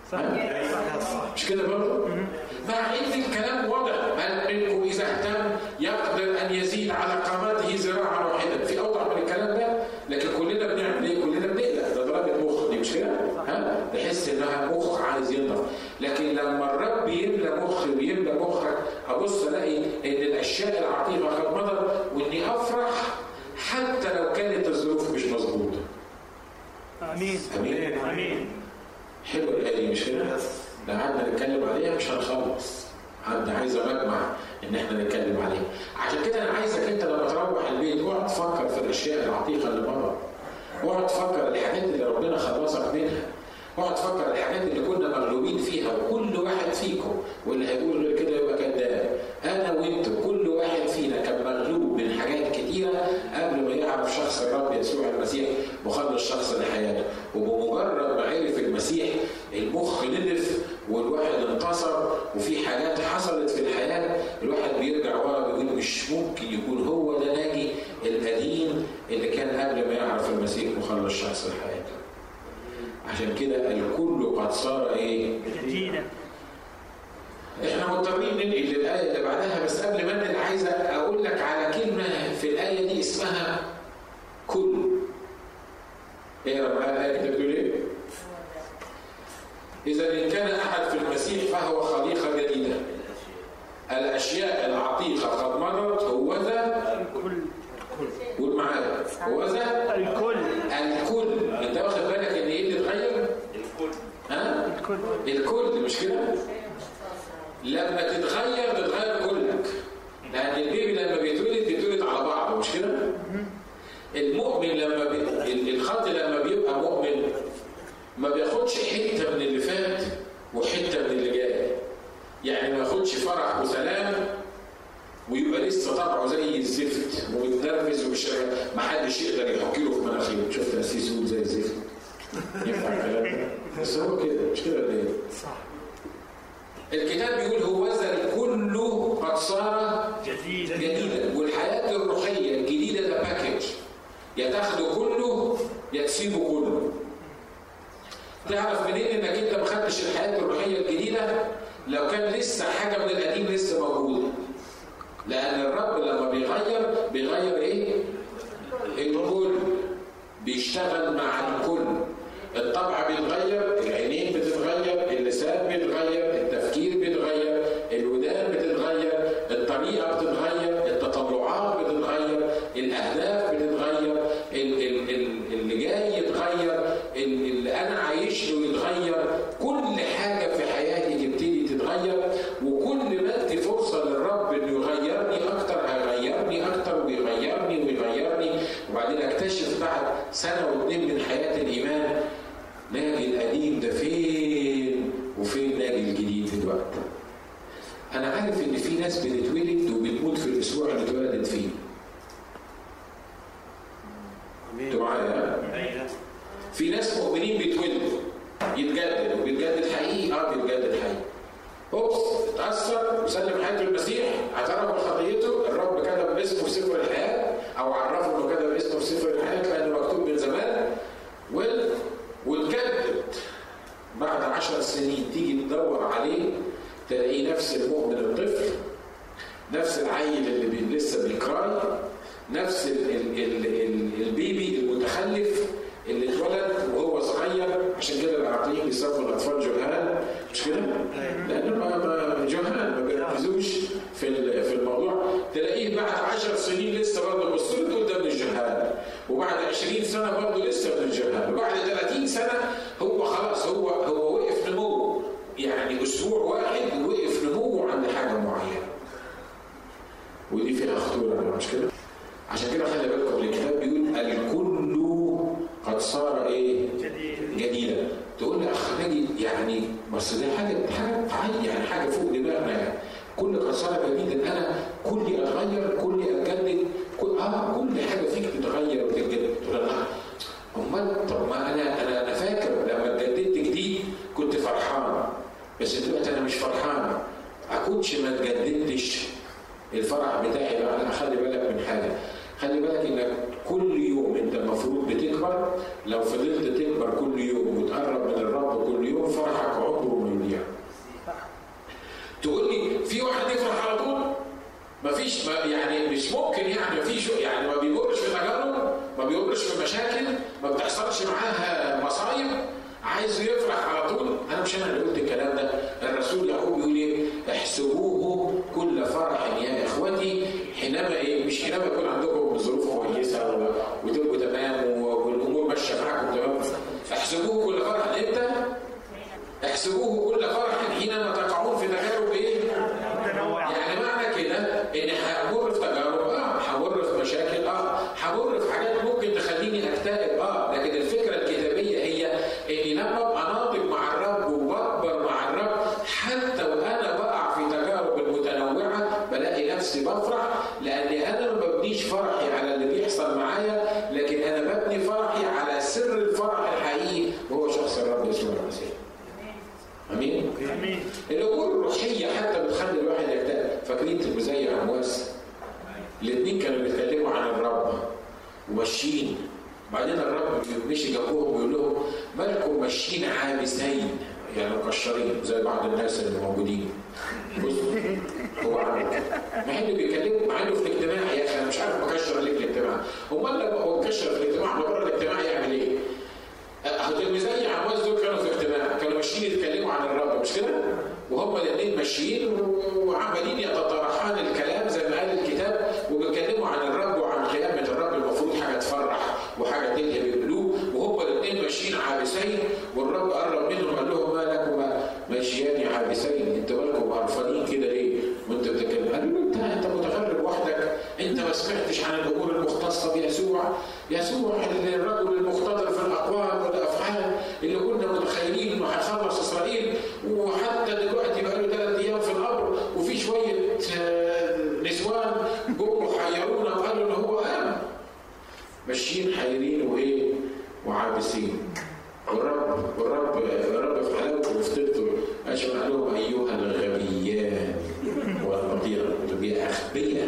مش كده برضه؟ مع ان الكلام واضح من منكم اذا اهتم يقدر ان يزيد على قامته ذراعا واحدا في اوضح من الكلام ده لكن كلنا بنعمل ايه؟ كلنا بنقلق ده ضربه مخ دي مش كده؟ ها؟ تحس انها مخ عايز ينضف لكن لما الرب يملى مخ بيملى مخك ابص الاقي ان الاشياء العتيقه قد مضت واني افرح حتى لو كانت الظروف مش مظبوطه. امين امين امين حلوه الايه دي مش كده؟ لو قعدنا نتكلم عليها مش هنخلص. حد عايزه مجمع ان احنا نتكلم عليها. عشان كده انا عايزك انت لما تروح البيت اقعد تفكر في الاشياء العتيقه اللي مضت. اقعد تفكر الحاجات اللي ربنا خلصك منها. اقعد تفكر الحاجات اللي كنا مغلوبين فيها وكل واحد فيكم واللي هيقول غير كده يبقى كذاب. انا وانت كل واحد فينا كان مغلوب من حاجات كتيره قبل ما يعرف شخص الرب يسوع المسيح مخلص شخص لحياته وبمجرد ما عرف المسيح المخ نضف والواحد انتصر وفي حاجات حصلت في الحياه الواحد بيرجع ورا بيقول مش ممكن يكون هو ده ناجي القديم اللي كان قبل ما يعرف المسيح مخلص شخص لحياته عشان كده الكل قد صار ايه؟ جديدا احنا مضطرين ننقل للايه اللي بعدها بس قبل ما انقل عايز اقول لك على كلمه في الايه دي اسمها كل اقرا معايا الايه كده بتقول ايه؟ اذا ان كان احد في المسيح فهو خليقه جديده الاشياء العتيقه قد مضت هو ذا الكل قول معايا هو ذا الكل الكل انت واخد بالك ان ايه اللي اتغير؟ ها؟ الكل الكل مش كده؟ لما تتغير تتغير كلك لان البيبي لما بيتولد بيتولد على بعضه مش كده؟ المؤمن لما بي... ال- الخط لما بيبقى مؤمن ما بياخدش حته من اللي فات وحته من اللي جاي يعني ما ياخدش فرح وسلام ويبقى لسه طبعه زي الزفت ومتنرفز ومش ما حدش يقدر يحكي له في مناخيره شفت اسيس يقول زي الزفت ينفع الكلام ده بس هو كده مش كده ولا ايه؟ صح الكتاب بيقول هو ذا الكل قد صار جديدا جديدا والحياه الروحيه الجديده ده باكج يا تاخده كله يا تسيبه كله تعرف منين انك انت ما خدتش الحياه الروحيه الجديده لو كان لسه حاجه من القديم لسه موجوده لان الرب لما بيغير بيغير ايه الكل بيشتغل مع الكل الطبع بيتغير العينين بتتغير اللسان بيتغير التفكير بيتغير الودان بتتغير الطريقه بتتغير التطلعات بتتغير الاهداف بتتغير ال- ال- ال- اللي جاي يتغير ال- اللي انا عايش له يتغير كل حاجه في حياتي تبتدي تتغير وكل ما ادي فرصه للرب انه يغيرني اكتر هيغيرني اكتر ويغيرني ويغيرني وبعدين اكتشف بعد سنه واتنين من حياه الايمان ناجي القديم ده فين وفين ناجي الجديد دلوقتي انا عارف ان في ناس بتتولد وبتموت في الاسبوع اللي اتولدت فيه انتوا معايا ها؟ في ناس مؤمنين بيتولدوا يتجدد وبيتجدد حقيقي اه بيتجدد حقيقي اوبس اتاثر وسلم حياته للمسيح اعترف بخطيته الرب كتب اسمه في سفر الحياه او عرفه انه كتب اسمه في سفر الحياه لانه مكتوب من زمان وال واتجدد بعد عشر سنين تيجي تدور عليه تلاقيه نفس المؤمن الطفل نفس العيل اللي بي لسه بيكراي نفس ال ال ال ال البيبي المتخلف اللي اتولد وهو صغير عشان كده العراقيين بيسموا الاطفال جهال مش كده؟ لانه ما- ما- جهال ما بيركزوش في ال- في الموضوع تلاقيه بعد 10 سنين لسه برضه بص له تقول ده من الجهال وبعد 20 سنه برضه لسه من الجهال وبعد 30 سنه هو خلاص هو هو وقف نمو يعني اسبوع واحد وقف نموه عند حاجه معينه ودي فيها خطوره مش كده؟ عشان كده خلي بالكم الكتاب بيقول الكل قد صار ايه؟ جديد جديده تقول لي اخ ناجي يعني بس دي حاجه حاجه عالية، يعني حاجه فوق دماغنا يعني كل قد صار جديدا انا كلي اتغير كلي اتجدد كل اه كل حاجه فيك تتغير وتتجدد تقول لا امال طب ما انا انا انا فاكر لما اتجددت جديد كنت فرحان بس دلوقتي انا مش فرحان ما كنتش ما اتجددتش الفرح بتاعي بقى لا خلي بالك من حاجه خلي بالك انك كل يوم انت المفروض بتكبر لو فضلت تكبر كل يوم وتقرب من الرب كل يوم فرحك عمره ما يضيع تقول لي في واحد يفرح على طول مفيش ما يعني مش ممكن يعني مفيش يعني ما بيمرش في تجارب ما بيمرش في مشاكل ما بتحصلش معاها مصايب عايز يفرح على طول انا مش انا اللي قلت الكلام ده الرسول يعقوب يقول ايه احسبوه كل فرح يا اخوتي حينما ايه مش حينما يكون عندكم ظروف كويسه وتبقوا تمام والامور ماشيه معاكم تمام احسبوه كل فرح امتى؟ احسبوه كل فرح حينما تقعون في تجارب ايه؟ يعني معنى كده ان همر في تجارب اه همر في مشاكل اه همر في حاجات ممكن تخليني اكتئب اه لكن الفكره الكتابيه هي اني لما ابقى ناضج مع الرب وبكبر مع الرب حتى وانا بقع في تجارب المتنوعه بلاقي نفسي بفرح لاني انا ما ببنيش فرحي على اللي بيحصل معايا لكن انا ببني فرحي على سر الفرح الحقيقي وهو شخص الرب يسوع المسيح. امين؟ امين الامور الروحيه حتى بتخلي الواحد يكتئب فاكرين تبقوا زي عمواس الاثنين كانوا بيتكلموا عن الرب وماشيين بعدين الرب مشي جنبهم ويقول لهم مالكم ماشيين عابسين يعني مكشرين زي بعض الناس اللي موجودين بص هو عامل مع انه بيكلموا مع انه في الاجتماع يا اخي انا مش عارف مكشر ليه في الاجتماع امال لما هو مكشر في الاجتماع بره الاجتماع يعمل ايه؟ هتبقى زي عمواس دول كانوا في اجتماع كانوا ماشيين يتكلموا عن الرب مش كده؟ وهم الاثنين ماشيين وعمالين يتطرحان الكلام زي ما قال الكتاب وبيتكلموا عن الرب وعن قيامه الرب المفروض حاجه تفرح وحاجه تلهي القلوب وهم الاثنين ماشيين عابسين والرب قرب منهم وقال لهم ما لكم ماشيان عابسين انتوا مالكم قرفانين كده ليه؟ وانت بتتكلم قالوا له انت انت متغرب وحدك انت ما سمعتش عن الامور المختصه بيسوع يسوع الرجل المختبر في الاقوال والافعال اللي كنا متخيلين انه هيخلص اسرائيل وحتى دلوقتي بقى له ثلاث ايام في القبر وفي شويه نسوان جم حيرونا وقالوا ان هو قام ماشيين حيرين وايه وعابسين والرب والرب الرب في حلاوته وفطرته اشبع لهم ايها الغبيان والبطيئه تبقى اغبياء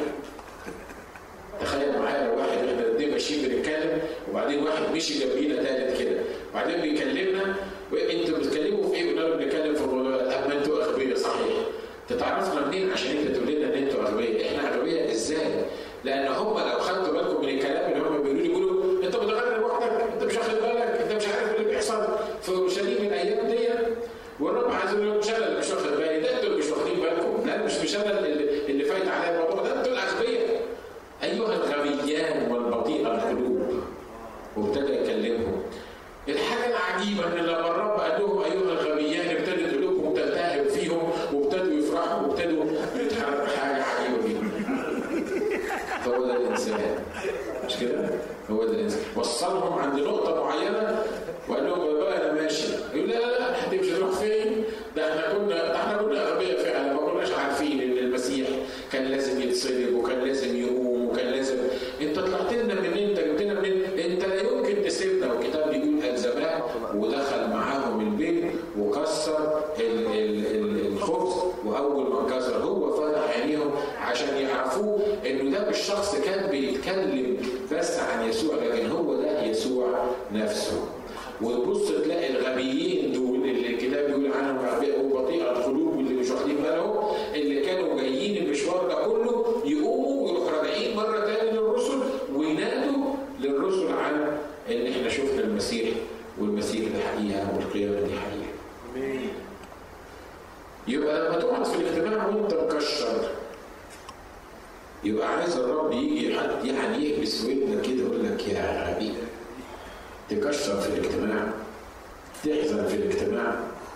تخيل معايا لو واحد احنا الاثنين ماشيين بنتكلم وبعدين واحد مشي جنبينا ثالث كده وبعدين بيكلمنا وانتوا بتتكلموا في ايه؟ قلنا له بنتكلم في الموضوع اما انتوا اغبياء صحيح تتعرفنا منين عشان انت تقول لنا ان انتوا اغبياء؟ احنا اغبياء ازاي؟ لان هم لو خدتوا بالكم من الكلام اللي هم بيقولوا لي يقولوا انت متغرب وحدك انت مش واخد بالك انت مش عارف اللي بيحصل في اورشليم الايام دي والرب عايز يقول لهم مش انا اللي مش واخد بالي ده انتوا اللي مش واخدين بالكم لا مش مش انا اللي, اللي فايت عليا الموضوع ده انتوا الاغبياء ايها الغبيان والبطيء القلوب وابتدى يكلمهم الحاجه العجيبه ان لما الرب قال لهم ايها الغبيان ابتدت قلوبهم تلتهب فيهم وابتدوا يفرحوا وابتدوا يتحركوا حاجه عجيبه جدا هو ده الانسان مش كده؟ هو ده الانسان وصلهم عند نقطه معينه وقال لهم بقى انا ماشي يقول لا لا لا هتمشي تروح فين؟ ده احنا كنا ده احنا كنا اغبياء فعلا ما كناش عارفين ان المسيح كان لازم يتصلب وكان لازم يقوم وكان لازم انت طلعت لنا منين؟ انت جبت لنا منين؟ انت لا يمكن تسيبنا والكتاب بيقول الزمان ودخل معاهم البيت وكسر ال- ال- ال- الخبز واول ما كسر هو فتح عينيهم عشان يعرفوه انه ده مش شخص كان بيتكلم بس عن يسوع لكن هو ده يسوع نفسه وتبص تلاقي الغبيين دول اللي الكتاب بيقول عنهم اغبياء وبطيئه القلوب واللي مش واخدين بالهم اللي كانوا جايين المشوار ده كله يقوموا ويروحوا راجعين مره تاني للرسل وينادوا للرسل عن ان احنا شفنا المسيح والمسيح ده حقيقه والقيامه دي حقيقه. يبقى لما تقعد في الاجتماع وانت مكشر يبقى عايز الرب يجي حد يعني يكبس ودنك كده يقول لك يا غبي تكشر في الاجتماع تحزن في الاجتماع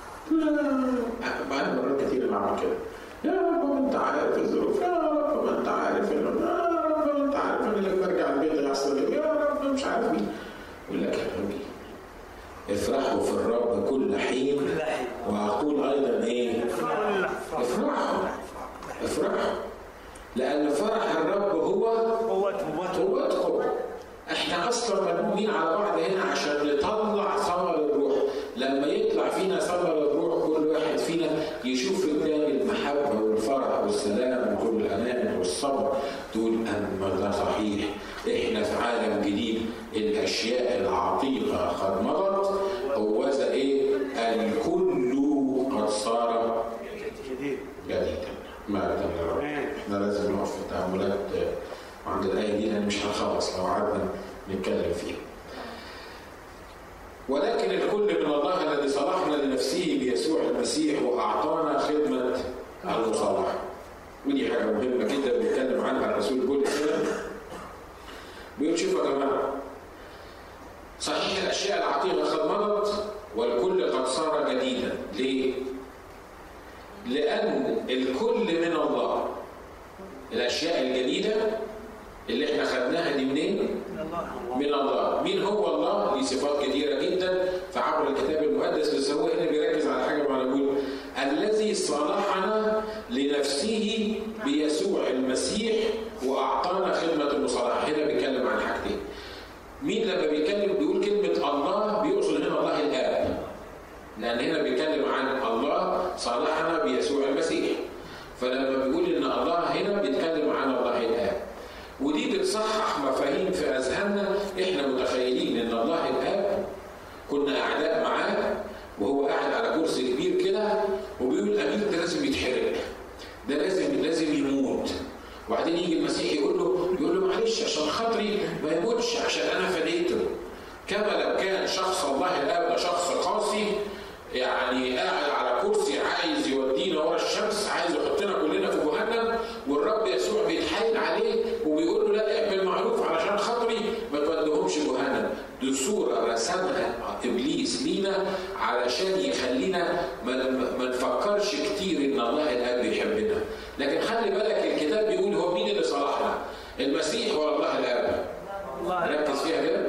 لا انا مرات كتير بعمل كده يا رب ما انت عارف الظروف يا رب ما انت عارف انه يا رب ما انت عارف ان لما ارجع البيت هيحصل ايه يا رب مش عارف مين يقول لك يا غبي افرحوا في الرب كل حين كل حين. واقول ايضا ايه افرحوا افرحوا لان فرح الرب هو قوته قوتكم احنا اصلا ملمومين على بعض هنا عشان نطلع ثمر الروح لما يطلع فينا ثمر الروح كل واحد فينا يشوف في الثاني المحبه والفرح والسلام وكل الامان والصبر تقول اما ده صحيح احنا في عالم جديد الاشياء العتيقه قد مضت وذا ايه الكل قد صار جديد جديدا مجدا للرب احنا لازم نقف في التاملات عند الايه دي لان مش هنخلص لو قعدنا نتكلم فيها ولكن الكل من الله الذي صلحنا لنفسه بيسوع المسيح واعطانا خدمه المصالحه ودي حاجه مهمه جدا بيتكلم عنها الرسول بولس هنا بيقول شوفوا يا جماعه صحيح الاشياء العتيقه قد مضت والكل قد صار جديدا ليه؟ لان الكل من الله الاشياء الجديده اللي احنا خدناها دي منين؟ من الله من الله مين هو الله ليه صفات كثيره جدا في عبر الكتاب المقدس بس هو هنا بيركز على حاجه معينه بيقول الذي صالحنا لنفسه بيسوع المسيح واعطانا خدمه المصالحه هنا بيتكلم عن حاجتين مين لما بيتكلم بيقول كلمه الله بيقصد هنا الله الاب لان هنا بيتكلم عن الله صالحنا بيسوع المسيح فلما بيقول ان الله هنا بيتكلم عن الله الاب ودي بتصحح مفاهيم في اذهاننا احنا متخيلين ان الله الاب كنا اعداء معاه وهو قاعد على كرسي كبير كده وبيقول امين ده لازم يتحرق ده لازم لازم يموت وبعدين يجي المسيح يقول له يقول له معلش عشان خاطري ما يموتش عشان انا فديته كما لو كان شخص الله الاب ده شخص قاسي يعني قاعد على كرسي عايز يودينا ورا الشمس عايز يحطنا كلنا في جهنم والرب يسوع بيتحايل عليه وبيقول له لا اعمل معروف علشان خاطري ما توديهمش جهنم دي صوره رسمها ابليس لينا علشان يخلينا ما, ما نفكرش كتير ان الله الاب بيحبنا لكن خلي بالك الكتاب بيقول هو مين اللي صلحنا المسيح ولا الله الاب الله ركز فيها كده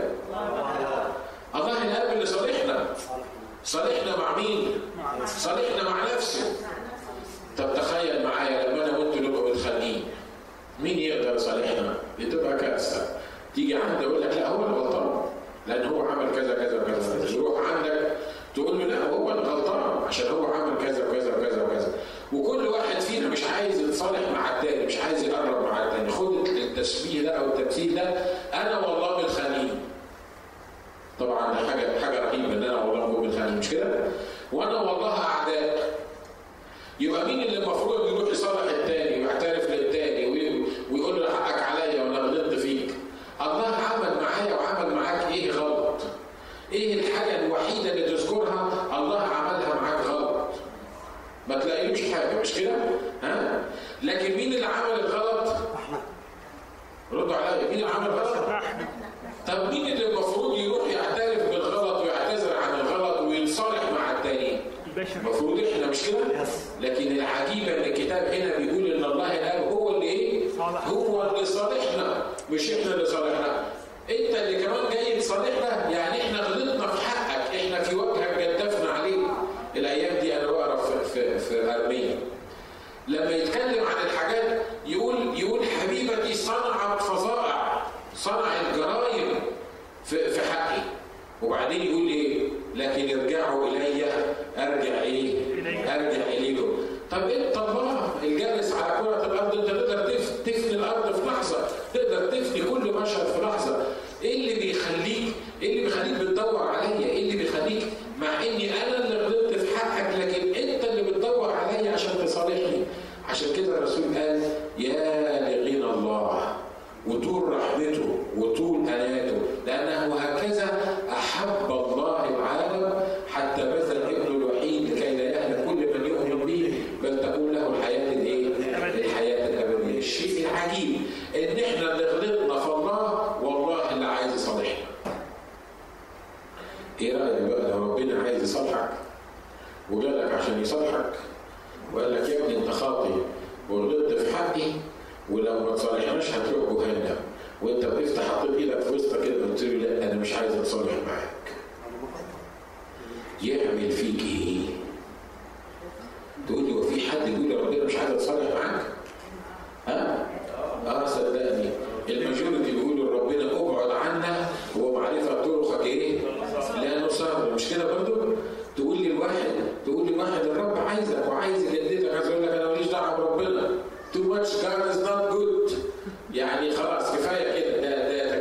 الله الاب اللي صالحنا صالحنا مع مين صالحنا مع نفسه طب تخيل معايا لما انا وانتوا نبقى متخانقين مين يقدر يصالحنا؟ دي تبقى كارثه تيجي عندي اقول لك لا هو اللي غلطان لان هو عمل كذا كذا وكذا يروح عندك تقول له لا هو اللي غلطان عشان هو عمل كذا وكذا وكذا وكذا وكل واحد فينا مش عايز يتصالح مع التاني مش عايز يقرب مع التاني خد التشبيه ده او التمثيل ده انا والله متخانقين طبعا ده حاجه حاجه رهيبه ان انا والله مؤمن متخانقين مش كده؟ وانا والله اعداء يبقى مين اللي المفروض يروح يصالح التاني ويعترف للتاني وي- ويقول له حقك عليا وانا غلطت فيك الله عمل معايا وعمل معاك ايه غلط ايه الحاجه الوحيده اللي تذكرها الله عملها معاك غلط ما تلاقيلوش حاجه مش كده ها لكن مين اللي عمل الغلط ردوا عليا مين اللي عمل الغلط احنا طب مين اللي المفروض يروح يعترف بالغلط ويعتذر عن الغلط ويتصالح مع التاني البشر المفروض احنا مش كده لكن العجيب ان الكتاب هنا بيقول ان الله الاب هو اللي ايه صالح. هو اللي صالحنا مش احنا اللي صالحنا انت اللي كمان جاي تصالحنا يعني احنا غلطنا في حقك احنا في وجهك جدفنا عليك الايام دي انا بقرا في في, في ارميه لما يتكلم عن الحاجات يقول يقول حبيبتي صنعت فظائع صنعت جرائم في, في حقي وبعدين يقول ايه لكن ارجعوا الي ارجع ايه ارجع اليكم طب انت الله الجالس على كره الارض انت تقدر تف- تفني الارض في لحظه تقدر تفني كل مشهد في لحظه ايه اللي بيخليك ايه اللي بيخليك بتدور عليا ايه اللي بيخليك مع اني انا اللي غلطت في حقك لكن انت اللي بتدور عليا عشان تصالحني عشان كده الرسول قال يا لغنى الله وطول رحمته وطول اناته لانه هكذا احب الله العالم حتى بذل ابنه الوحيد لكي لا يهلك كل من يؤمن به بل تكون له الحياه الايه؟ الحياه الابديه الشيء العجيب ان احنا اللي غلطنا في الله والله اللي عايز يصالحنا ايه رايك بقى لو ربنا عايز يصالحك وجالك عشان يصالحك وقال لك يا ابني انت خاطي وغلطت في حقي ولو ما تصالحناش هتروح جهنم وانت وقفت حطيت ايدك في وسطك كده قلت له لا انا مش عايز اتصالح معاك يعمل فيك ايه؟ تقول لي هو في حد يقول يا ربنا مش عايز اتصالح معاك؟ ها؟ اه صدقني الماجوريتي بيقولوا ربنا ابعد عنا ومعرفه طرقك ايه؟ لا نصر مش كده برضو؟ تقول لي الواحد تقول لي الواحد الرب عايزك وعايز يجددك عايز يقول لك انا ماليش دعوه بربنا too much God is not good يعني خلاص كفايه كده ده ده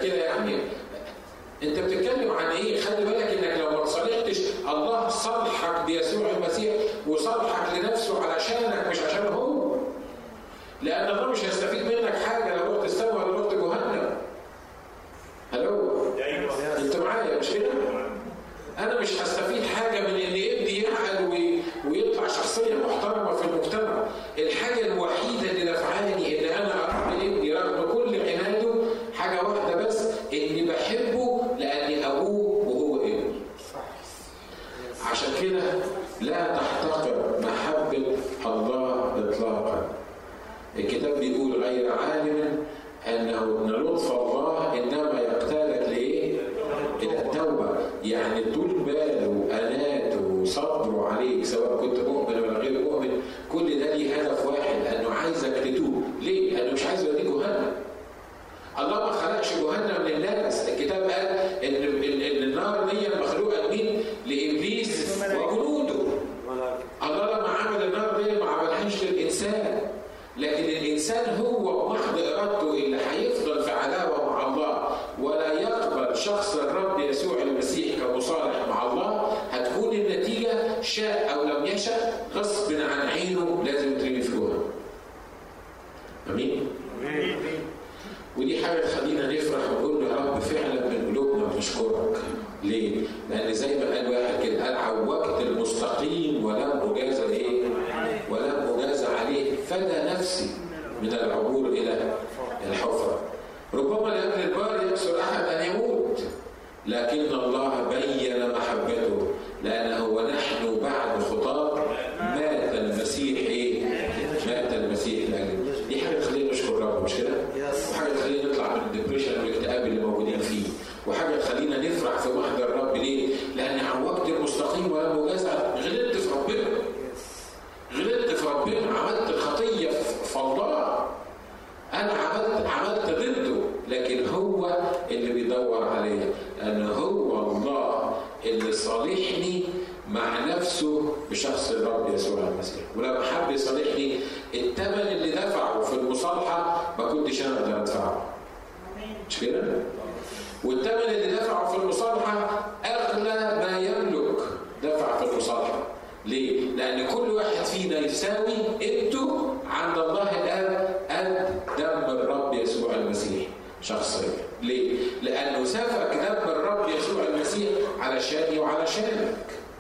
ودي حاجه تخلينا نفرح ونقول له يا رب فعلا من قلوبنا بنشكرك ليه؟ لان زي ما قال واحد كده قال عوجت المستقيم ولم اجازى ايه؟ ولم اجازى عليه فدى نفسي من العبور الى الحفره ربما لاجل البار يكسر احد ان يموت لكن الله بين محبته لانه ونحن بعد خطاه مات المسيح ايه؟ مات المسيح لاجلنا دي حاجه تخلينا نشكر رب مش كده؟ وحاجه تخلينا نطلع من الدبريشن والاكتئاب اللي موجودين فيه وحاجه تخلينا نفرح في محضر الرب ليه؟ لان عوجت المستقيم ولم اجازى غلطت في ربنا غلطت في ربنا عملت الخطيه في الله انا عملت عملت ضده لكن هو اللي بيدور عليا لان هو الله اللي صالحني مع نفسه بشخص الرب يسوع المسيح ولما حب يصالحني الثمن اللي دفعه في المصالحه ما كنتش انا اقدر ادفعه مش كده؟ والثمن اللي دفعه في المصالحه اغلى ما يملك دفع في المصالحه ليه؟ لأن كل واحد فينا يساوي قيمته عند الله الآب قد دم الرب يسوع المسيح شخصيا. ليه؟ لأنه سفك دم الرب يسوع المسيح علشاني وعلشانك.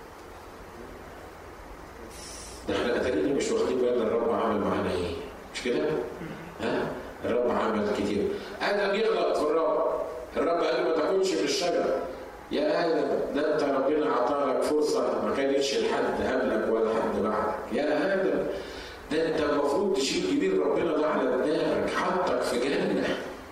ده احنا اتارينا مش واخدين بالنا الرب عمل معانا ايه؟ مش كده؟ ها؟ الرب عمل كتير. آدم يغلط في الرب. الرب قال له ما تاكلش من الشجرة. يا آدم ده أنت ربنا أعطاك فرصة ما كانتش لحد قبلك ولا حد بعدك، يا آدم ده أنت المفروض تشيل كبير ربنا ده على دماغك، حطك في جنة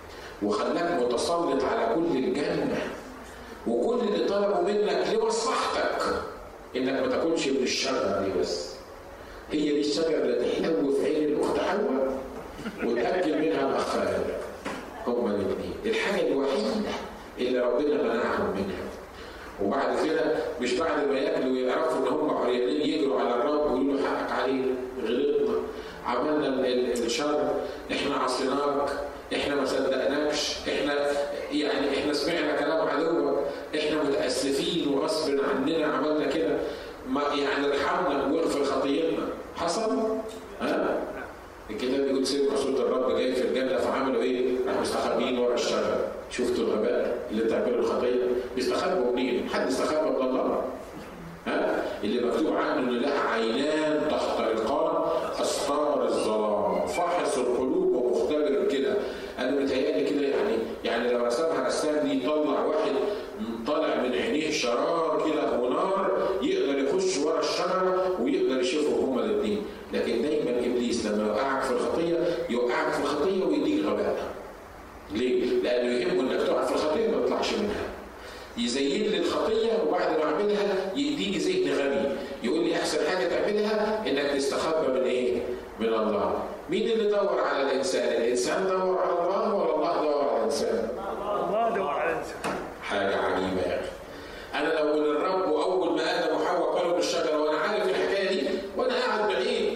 وخلاك متسلط على كل الجنة وكل اللي طلبوا منك لمصلحتك إنك ما تاكلش من الشجرة دي بس. هي دي الشجرة اللي تحلو في عين الأخت حواء وتأكل منها الأخ آدم. هما الاثنين، الحاجة الوحيدة اللي ربنا منعهم منها وبعد كده مش بعد ما ياكلوا ويعرفوا ان هم عريانين يجروا على الرب ويقولوا له حقك علينا غلطنا عملنا الشر احنا عصيناك احنا ما صدقناكش احنا يعني احنا سمعنا كلام عدوك احنا متاسفين وغصب عننا عملنا كده ما يعني ارحمنا واغفر خطيتنا حصل؟ ها؟ الكتاب بيقول سمعوا صوت الرب جاي في الجنه فعملوا ايه؟ راحوا مستخبيين ورا الشجره شفتوا الغباء اللي تعملوا الخطيه بيستخبوا منين؟ حد استخبى من الله ها؟ اللي مكتوب عنه ان له عينان تخترقان استار الظلام فاحص القلوب ومختبر كده انا متهيألي كده يعني يعني لو رسمها رسام دي يطلع واحد طالع من عينيه شرار كده ونار يقدر يخش ورا الشجره ويقدر يشوفهم هما الاثنين لكن دايما ابليس لما يوقعك في الخطيه يوقعك في الخطيه ويديك غباء ليه؟ لانه يهمه انك تقع في الخطيه ما تطلعش منها يزين لي الخطيه وبعد ما اعملها يديني ذهن غبي يقول لي احسن حاجه تعملها انك تستخبى من ايه؟ من الله مين اللي دور على الانسان؟ الانسان دور على الله ولا الله دور على الانسان؟ الله دور على الانسان حاجه عجيبه يا اخي انا لو من الرب واول ما ادم وحواء كانوا من الشجره وانا عارف الحكايه دي وانا قاعد بعيد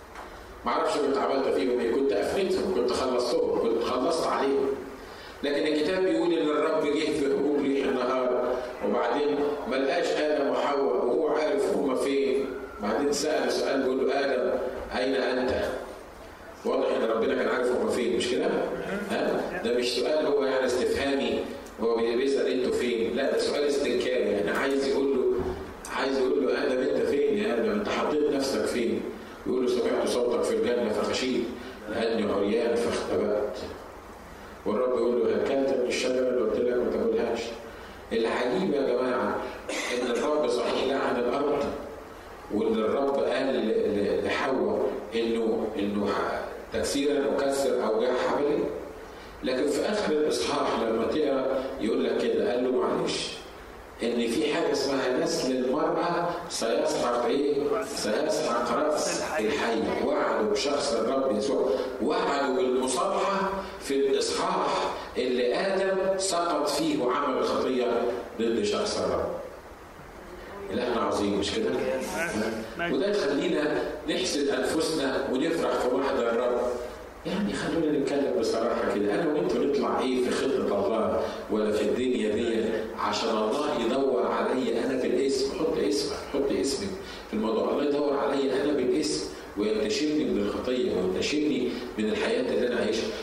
ما اعرفش كنت عملت فيهم ايه كنت افنيتهم كنت خلصتهم كنت خلصت عليهم لكن الكتاب بيقول ان الرب جه في هبوب ريح النهار وبعدين ما لقاش ادم وحواء وهو عارف هما فين بعدين سال سؤال بيقول له ادم اين انت؟ واضح ان ربنا كان عارف هما فين مش كده؟ ها؟ ده مش سؤال هو يعني استفهامي هو بيسال انتوا فين؟ لا ده سؤال استنكاري يعني عايز يقول له عايز يقول له ادم انت فين يا ادم؟ انت حطيت نفسك فين؟ يقول له سمعت صوتك في الجنه فخشيت لاني عريان فاختبأت. والرب يقول له اكلت من الشجره اللي قلت لك ما تاكلهاش. العجيب يا جماعه ان الرب صحيح لعن الارض وان الرب قال لحواء انه انه تكسيرا اكسر اوجاع حبلي لكن في اخر الاصحاح لما تقرا يقول لك كده قال له معلش ان في حاجه اسمها نسل المراه سيسحق ايه؟ سيسحق راس الحي وعدوا بشخص الرب يسوع وعدوا بالمصالحه في الاصحاح اللي ادم سقط فيه وعمل الخطيه ضد شخص الرب. إلهنا عظيم مش كده؟ وده يخلينا نحسد انفسنا ونفرح في محضر الرب يعني خلونا نتكلم بصراحه كده انا وانتوا نطلع ايه في خطه الله ولا في الدنيا دي عشان الله يدور عليا انا بالاسم حط اسمك حط اسمك في الموضوع الله يدور عليا انا بالاسم وينتشلني من الخطيه وينتشلني من الحياه اللي انا عايشها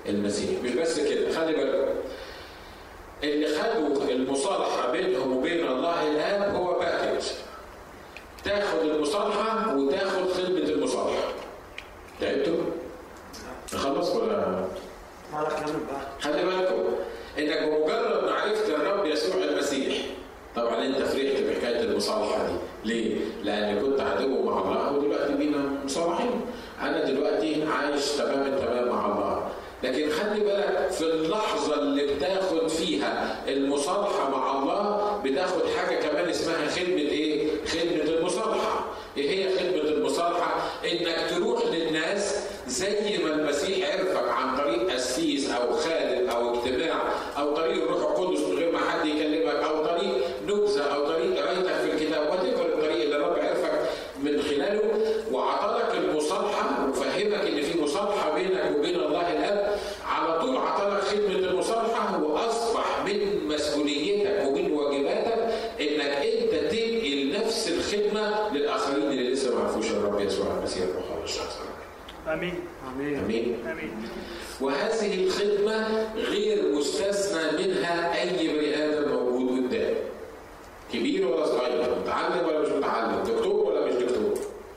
المسيح مش بس كده خلي بالكم اللي خدوا المصالحه بينهم وبين الله الاب هو باكج تاخد المصالحه وتاخد خدمه المصالحه تعبتوا؟ نخلص ولا ما راح كمل بقى خلي بالكم انك بمجرد ما عرفت الرب يسوع المسيح طبعا انت فرحت بحكايه المصالحه دي ليه؟ لان كنت عدو مع الله ودلوقتي بينا مصالحين انا دلوقتي عايش تمام التمام مع الله لكن خلي بالك في اللحظة اللي بتاخد فيها المصالحة مع الله بتاخد حاجة كمان اسمها خدمة ايه؟ خدمة المصالحة. ايه هي خدمة المصالحة؟ انك تروح للناس زي ما المسيح عرفك عن طريق قسيس او خادم او اجتماع او طريق الروح القدس من غير ما حد يكلمك او طريق نبذة او طريق قرايتك في الكتاب وتقدر الطريق اللي الرب عرفك من خلاله وعطلك المصالحة وفهمك ان في مصالحة بينك وبين الله الاب على طول عطلك خدمة المصالحة وأصبح من مسؤوليتك ومن واجباتك إنك أنت تنقل نفس الخدمة للآخرين اللي لسه ما عرفوش الرب يسوع المسيح المخلص شخصا. امين امين آمين. امين وهذه الخدمة غير مستثنى منها أي بني آدم موجود قدام. كبير ولا صغير، متعلم ولا مش متعلم، دكتور ولا مش دكتور.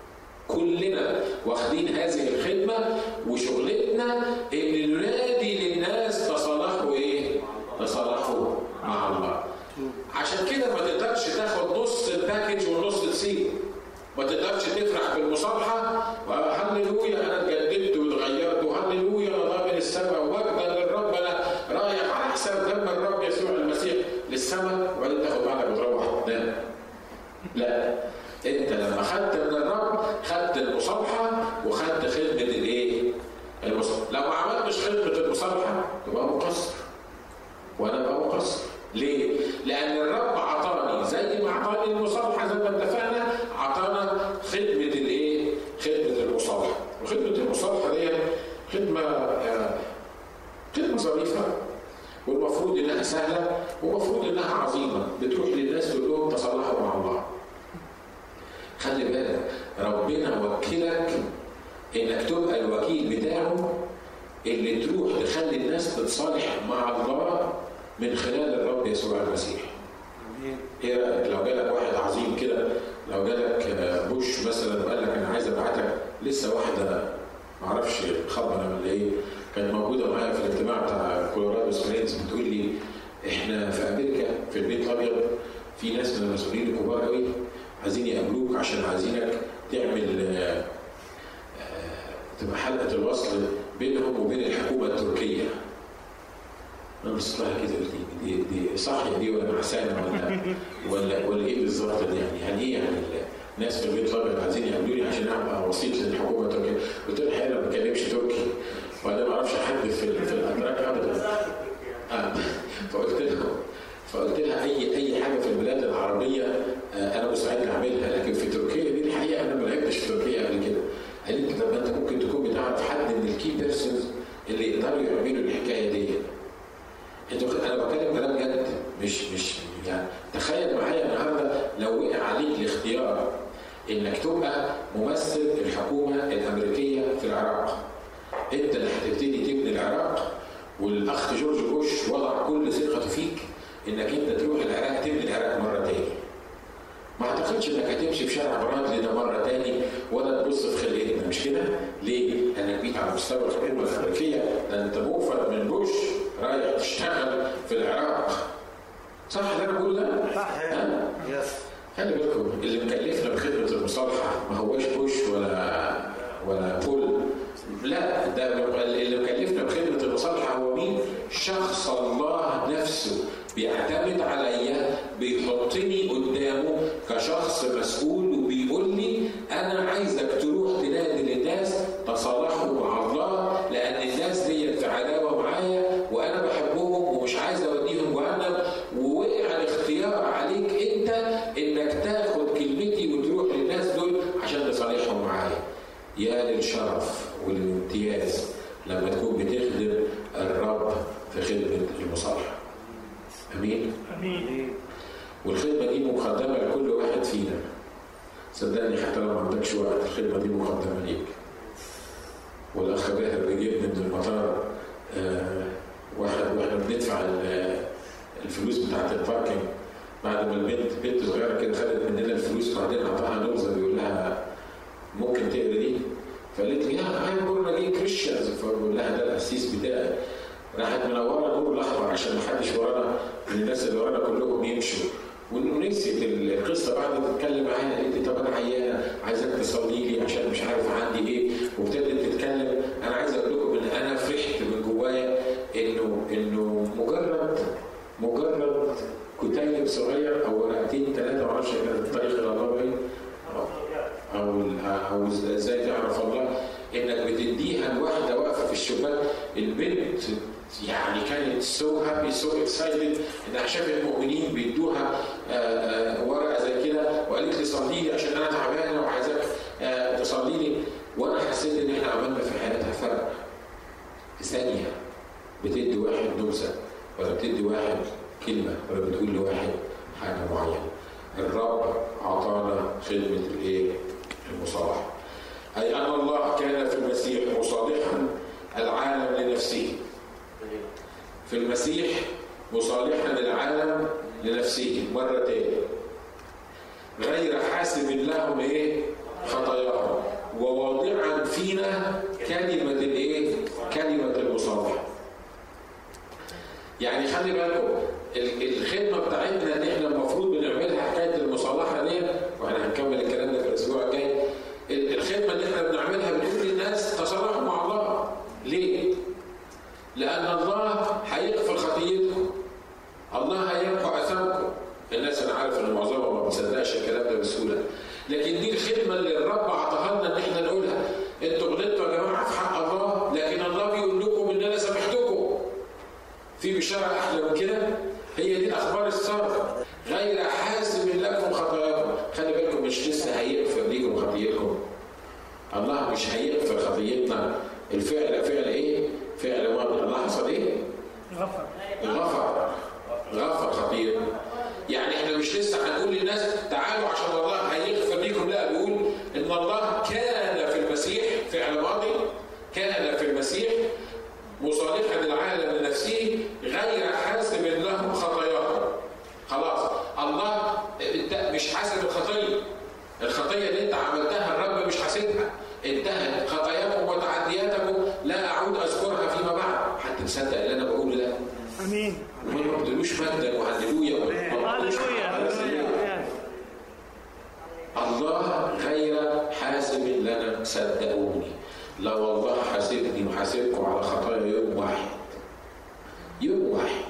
كلنا واخدين هذه الخدمة وشغلتنا إن ننادي للناس تصالحوا إيه؟ تصالحوا مع الله. عشان كده ما تقدرش تاخد نص الباكج والنص تسيبه. ما تقدرش تفرح بالمصالحة وهللويا أنا اتجددت واتغيرت وهللويا أنا ضامن السماء ومجدا للرب أنا رايح على حساب دم الرب يسوع المسيح للسماء وبعدين تاخد بعدك وتروح تنام. لا انت لما خدت من الرب خدت المصالحه وخدت خدمه الايه؟ المصالحه لو ما عملتش خدمه المصالحه تبقى مقصر وانا بقى مقصر ليه؟ لان الرب عطاني زي ما عطاني المصالحه زي ما اتفقنا عطانا خدمه الايه؟ خدمه المصالحه وخدمه المصالحه دي خدمه آه، خدمه ظريفه والمفروض انها سهله والمفروض انها عظيمه بتروح للناس تقول لهم تصالحوا مع الله خلي بالك ربنا وكلك انك تبقى الوكيل بتاعه اللي تروح تخلي الناس تتصالح مع الله من خلال الرب يسوع المسيح امين ايه رايك لو جالك واحد عظيم كده لو جالك آه، بوش مثلا وقال لك انا عايز ابعتك لسه واحده معرفش خبره ولا ايه كانت موجوده معايا في الاجتماع بتاع كولورادو سبرينجز بتقول لي احنا في امريكا في البيت الابيض في ناس من المسؤولين الكبار قوي عايزين يقابلوك عشان عايزينك تعمل آه، آه، تبقى حلقه الوصل بينهم وبين الحكومه التركيه انا بصيت لها كده قلت دي, دي صاحيه دي ولا نعسانه ولا ولا ولا ايه بالظبط ده يعني يعني ايه يعني الناس في البيت الابيض عايزين يقابلوني عشان ابقى وسيط للحكومه التركيه قلت له الحقيقه انا ما بتكلمش تركي وانا ما اعرفش حد في ال- في الاتراك ابدا آه. فقلت له فقلت لها اي اي حاجه في البلاد العربيه آه، انا مستعد اعملها لكن في تركيا دي الحقيقه انا ما لعبتش في تركيا قبل كده قالت لي طب ما انت ممكن تكون بتعرف حد من الكي بيرسونز اللي يقدروا يعملوا الحكايه دي انت واخد- انا بتكلم كلام جد مش مش يعني تخيل معايا النهارده لو وقع عليك الاختيار انك تبقى ممثل الحكومه الامريكيه في العراق انت اللي هتبتدي تبني العراق والاخ جورج بوش وضع كل ثقته فيك انك انت تروح العراق تبني العراق مره تاني ما اعتقدش انك هتمشي في شارع برادلي ده مره تاني ولا تبص في خلقتنا مش كده؟ ليه؟ لانك جيت على مستوى الحكومه الامريكيه ده انت موفر من بوش رايح تشتغل في العراق صح اللي انا بقوله ده؟ صح ها؟ يس خلي بالكم اللي مكلفنا بخدمه المصالحه ما هواش بوش ولا ولا بول لا ده اللي مكلفنا بخدمه المصالحه هو مين؟ شخص الله نفسه بيعتمد عليا بيحطني قدامه كشخص مسؤول وبيقول لي انا عايزك تروح تنادي للناس تصالحوا مع الله لان الناس دي في عداوه معايا وانا بحبهم ومش عايز اوديهم جهنم ووقع الاختيار عليك انت انك تاخد كلمتي وتروح للناس دول عشان تصالحهم معايا يا للشرف والامتياز لما تكون بتخدم الرب في خدمه المصالحه امين امين امين والخدمه دي مقدمه لكل واحد فينا صدقني حتى لو ما عندكش وقت الخدمه دي مقدمه ليك والاخ باهر بيجيبني من المطار آه، الباركنج بعد ما البنت بنت صغيره كده خدت مننا الفلوس وبعدين اعطاها نبذه بيقول لها ممكن تقرا دي؟ فقالت لي يا اي بورنا جي كريستيانز فبقول لها ده القسيس بتاعي راحت منوره نور الاحمر عشان ما حدش ورانا من الناس اللي ورانا كلهم يمشوا ونسيت القصه بعد ما تتكلم معايا قالت لي طب انا عيانه عايزاك تصلي لي عشان مش عارف عندي ايه وابتدت تتكلم انا عايز اقول لكم ان انا فرحت من جوايا انه انه مجرد مجرد كتيب صغير او ورقتين ثلاثه ما اعرفش كانت الطريق الى الله باين او او ازاي تعرف الله انك بتديها لواحده واقفه في الشباك البنت يعني كانت سو هابي سو اكسايتد انها شافت المؤمنين بيدوها ورقه زي كده وقالت لي صلي لي عشان انا تعبانه وعايزاك تصلي لي وانا حسيت ان احنا عملنا في حياتها فرق في ثانيه بتدي واحد نبذه ولا بتدي واحد كلمه ولا بتقول لواحد حاجه معينه الرب اعطانا خدمه الايه؟ المصالحه اي ان الله كان في المسيح مصالحا العالم لنفسه في المسيح مصالحا العالم لنفسه مرة تاني غير حاسب لهم ايه خطاياهم وواضعا فينا كلمة الايه كلمة المصالحة يعني خلي بالكم الخدمة بتاعتنا ان احنا المفروض بنعملها حكاية المصالحة دي واحنا هنكمل الكلام ده في الاسبوع الجاي الخدمة اللي احنا بنعملها بنقول للناس تصالحوا مع الله ليه؟ لأن الله هيغفر خطيتكم الله هيمحو أثامكم الناس أنا عارف إن معظمهم ما بيصدقش الكلام ده بسهولة لكن دي الخدمة اللي الرب أعطاها لنا إن إحنا نقولها أنتوا غلطتوا يا جماعة في حق الله لكن الله بيقول لكم إن أنا سامحتكم في بشارة أحلى من كده هي دي أخبار السارة غير حاسب لكم خطاياكم خلي بالكم مش لسه هيغفر ليكم خطيتكم الله مش هيغفر خطيتنا الفعل فعل ايه؟ فعل ماضي الله حصل ايه؟ غفر غفر غفر خطيئة يعني احنا مش لسه هنقول للناس تعالوا عشان الله هيغفر ليكم لا بيقول ان الله كان في المسيح فعل ماضي كان في المسيح مصالحا العالم لنفسه غير حاسب لهم خطاياهم خلاص الله مش حاسب الخطيه الخطيه اللي انت عملتها الرب مش حاسبها انتهت خطاياكم وتعدياتكم لا اعود اذكرها فيما بعد حد مصدق اللي انا بقوله ده امين وما يقولوش مجدا وهللويا هللويا الله غير حاسب لنا صدقوني لو الله حاسبني وحاسبكم على خطايا يوم واحد يوم واحد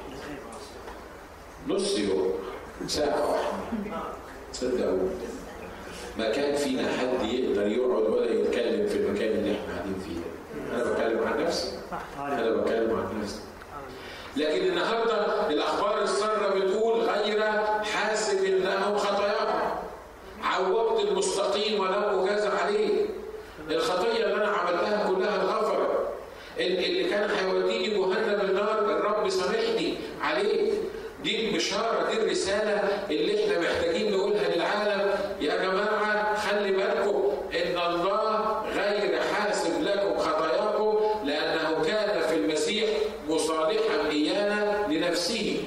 نص يوم ساعة واحدة صدقوني ما كان فينا حد يقدر يقعد ولا يتكلم في المكان اللي احنا قاعدين فيه انا بتكلم عن نفسي انا بتكلم عن نفسي لكن النهارده الاخبار الساره بتقول غير حاسب لهم خطاياهم عوضت المستقيم ولم اجاز عليه الخطيه اللي انا عملتها كلها اتغفرت اللي كان هيوديني جهنم النار الرب سامحني عليه دي البشاره دي الرساله اللي احنا محتاجين نقولها للعالم يا جماعه خلي بالكم ان الله غير حاسب لكم خطاياكم لانه كان في المسيح مصالحا ايانا لنفسه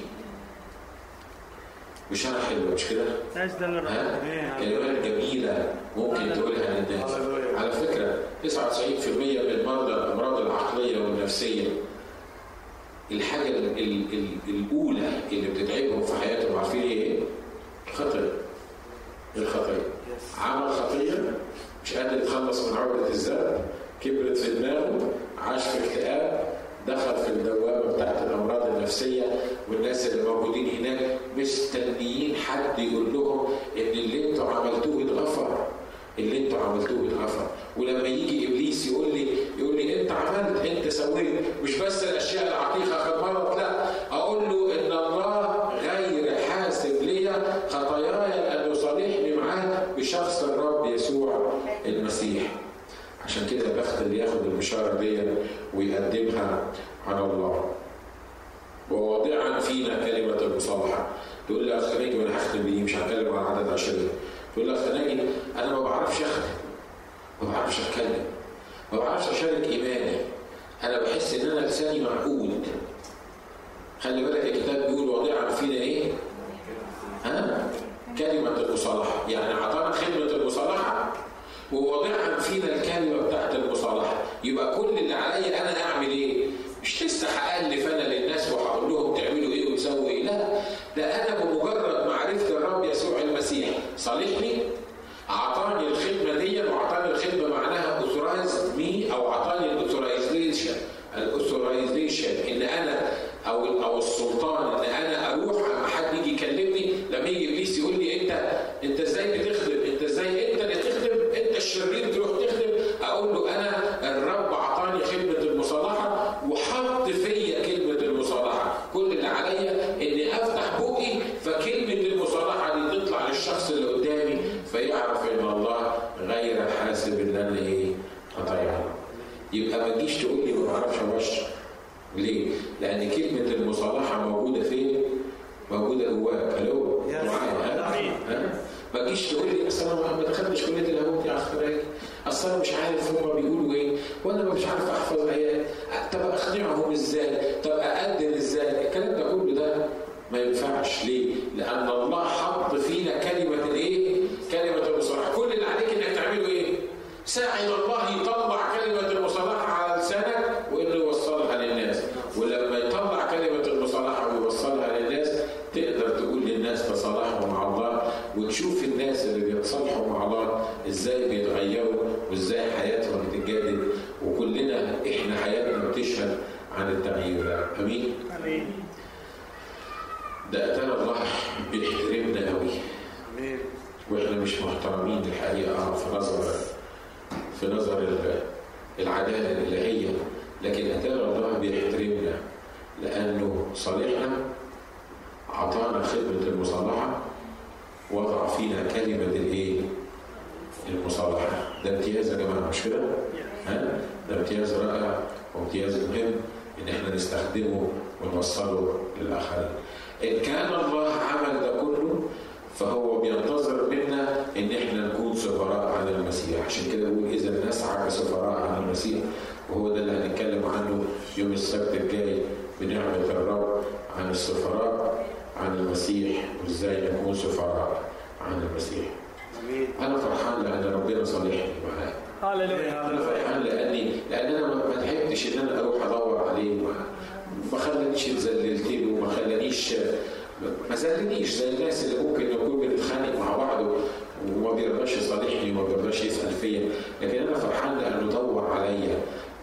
بشارة حلوة مش كده؟ مجدا ها؟ للرب كلمات جميلة ممكن تقولها للناس على فكرة 99% من مرضى الأمراض العقلية والنفسية الحاجة ال- ال- ال- الأولى اللي بتتعبهم في حياتهم عارفين إيه؟ الخطية الخطية عمل خطية مش قادر يتخلص من عقدة الذنب كبرت في دماغه عاش في اكتئاب دخل في الدوامة بتاعت الأمراض النفسية والناس اللي موجودين هناك مستنيين حد يقول لهم إن اللي أنتوا عملتوه اتغفر اللي أنتوا عملتوه اتغفر ولما يجي إبليس يقول لي يقول لي أنت عملت أنت سويت مش بس الأشياء العتيقة قد مرت لا أقول له إن الله غير حاسب لي خطاياي أن يصالحني معاه بشخص الرب يسوع المسيح عشان كده البخت اللي ياخد البشاره دي ويقدمها على الله وواضعا فينا كلمه المصالحه تقول لي اخ ناجي وانا هختم بيه مش هتكلم عن عدد عشرين تقول لي اخ ناجي انا ما بعرفش اختم ما بعرفش اتكلم ما بعرفش اشارك ايماني انا بحس ان انا لساني معقود خلي بالك الكتاب بيقول واضعا فينا ايه؟ يبقى كل اللي عليا انا اعمل ايه؟ مش لسه هالف انا للناس وهقول لهم تعملوا ايه وتسووا ايه لا ده انا بمجرد معرفه الرب يسوع المسيح صالحني اعطاني الخدمه دي واعطاني الخدمه معناها اوثرايز مي او اعطاني الاوثرايزيشن الاوثرايزيشن ان انا او او السلطان ان انا اروح لما حد يجي يكلمني لما يجي ابليس يقول لي انت انت ازاي بتخدم انت ازاي انت اللي تخدم انت الشرير تروح تخدم اقول له انا الرب اعطاني خدمه المصالحه وحط فيا كلمه المصالحه كل اللي عليا اني افتح بقي فكلمه المصالحه دي تطلع للشخص اللي قدامي فيعرف ان الله غير حاسب ان انا ايه اطيعه يبقى ما تجيش تقول لي ما بعرفش ابشر ليه؟ لأن كلمة المصالحة موجودة فين؟ موجودة جواك، ألو؟ معايا ها؟ ها؟ ما تجيش تقول لي أصل أنا ما دخلتش كلية اللاهوت يا أخ راجل، أصل أنا مش عارف هما بيقولوا إيه، وأنا مش عارف أحفظ آيات، طب أقنعهم إزاي؟ طب أقدم إزاي؟ الكلام ده كله ده ما ينفعش ليه؟ لأن الله حط فينا كلمة الإيه؟ كلمة المصالحة، كل اللي عليك إنك تعمله إيه؟ ساعد الله يطلع كلمة المصالحة على لسانك وإنه يوصلها للناس ولما يطلع كلمة المصالحة ويوصلها للناس تقدر تقول للناس تصالحوا مع الله وتشوف الناس اللي بيتصالحوا مع الله ازاي بيتغيروا وازاي حياتهم بتتجدد وكلنا احنا حياتنا بتشهد عن التغيير ده امين امين ده اتانا الله بيحترمنا قوي واحنا مش محترمين الحقيقه في نظر في نظر العداله الالهيه لكن اتانا الله بيحترمنا لانه صالحنا اعطانا خدمه المصالحه وضع فينا كلمه الايه؟ المصالحه ده امتياز يا جماعه مش كده؟ ها؟ ده امتياز رائع وامتياز مهم ان احنا نستخدمه ونوصله للاخرين. ان كان الله عمل ده كله فهو بينتظر منا ان احنا نكون سفراء عن المسيح عشان كده بقول اذا نسعى كسفراء عن المسيح وهو ده اللي هنتكلم عنه يوم السبت الجاي بنعمه الرب عن السفراء عن المسيح وازاي نكون سفراء عن المسيح انا فرحان لان ربنا صالحني معاه هللويا انا فرحان لاني لان انا ما تعبتش ان انا اروح ادور عليه ما ما خلانيش اتذللت له وما خلانيش ما زلنيش زي الناس اللي ممكن نكون بنتخانق مع بعض وما بيرضاش يصالحني وما بيرضاش يسال فيا لكن انا فرحان لانه دور عليا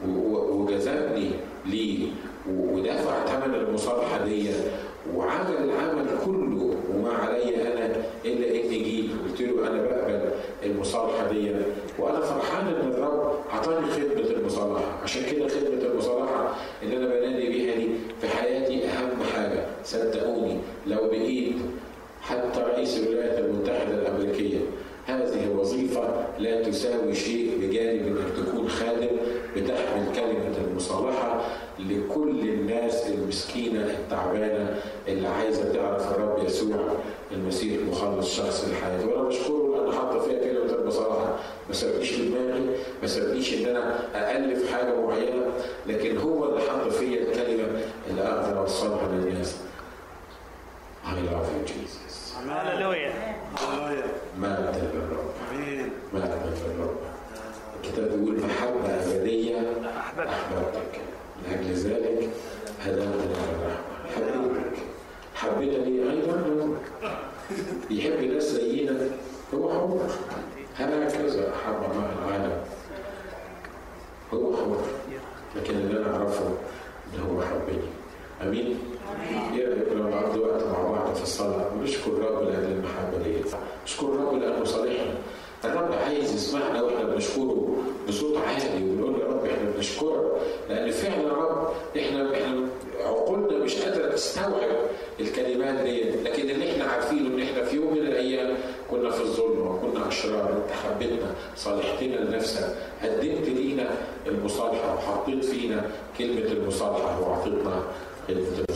وجذبني ليه ودفع ثمن المصالحه دي وعمل العمل كله وما علي انا الا اني جيت قلت له انا بقبل المصالحه دي وانا فرحان ان الرب اعطاني خدمه المصالحه عشان كده خدمه المصالحه اللي انا بنادي بيها دي في حياتي اهم حاجه صدقوني لو بقيت حتى رئيس الولايات المتحده الامريكيه هذه وظيفة لا تساوي شيء بجانب انك تكون خادم بتحمل كلمة المصالحة لكل الناس المسكينة التعبانة اللي عايزة تعرف الرب يسوع المسيح مخلص شخص الحياة وأنا بشكره لأن حط فيها كلمة المصالحة ما سابنيش في دماغي ما سابنيش إن أنا أألف حاجة معينة لكن هو اللي حط فيا الكلمة اللي أقدر أوصلها للناس I love you Jesus هللويا مجد للرب مجد للرب الكتاب بيقول محبة أبدية أحببتك لأجل ذلك هدانا للرحمة حبيبك حبنا لي أيضا يحب ناس زينا هو حر هكذا أحب مع العالم هو حر لكن اللي أنا أعرفه إن هو حبني أمين ايه رايك لو نقضي وقت مع بعض في الصلاه ونشكر الرب لاجل المحبه دي نشكر الرب لانه صالحنا الرب عايز يسمعنا واحنا بنشكره بصوت عالي ونقول يا رب احنا بنشكرك لان فعلا يا رب احنا احنا عقولنا مش قادره تستوعب الكلمات دي لكن اللي احنا عارفينه ان احنا في يوم من الايام كنا في الظلم وكنا اشرار انت حبيتنا صالحتنا لنفسك قدمت لينا المصالحه وحطيت فينا كلمه المصالحه واعطيتنا خدمه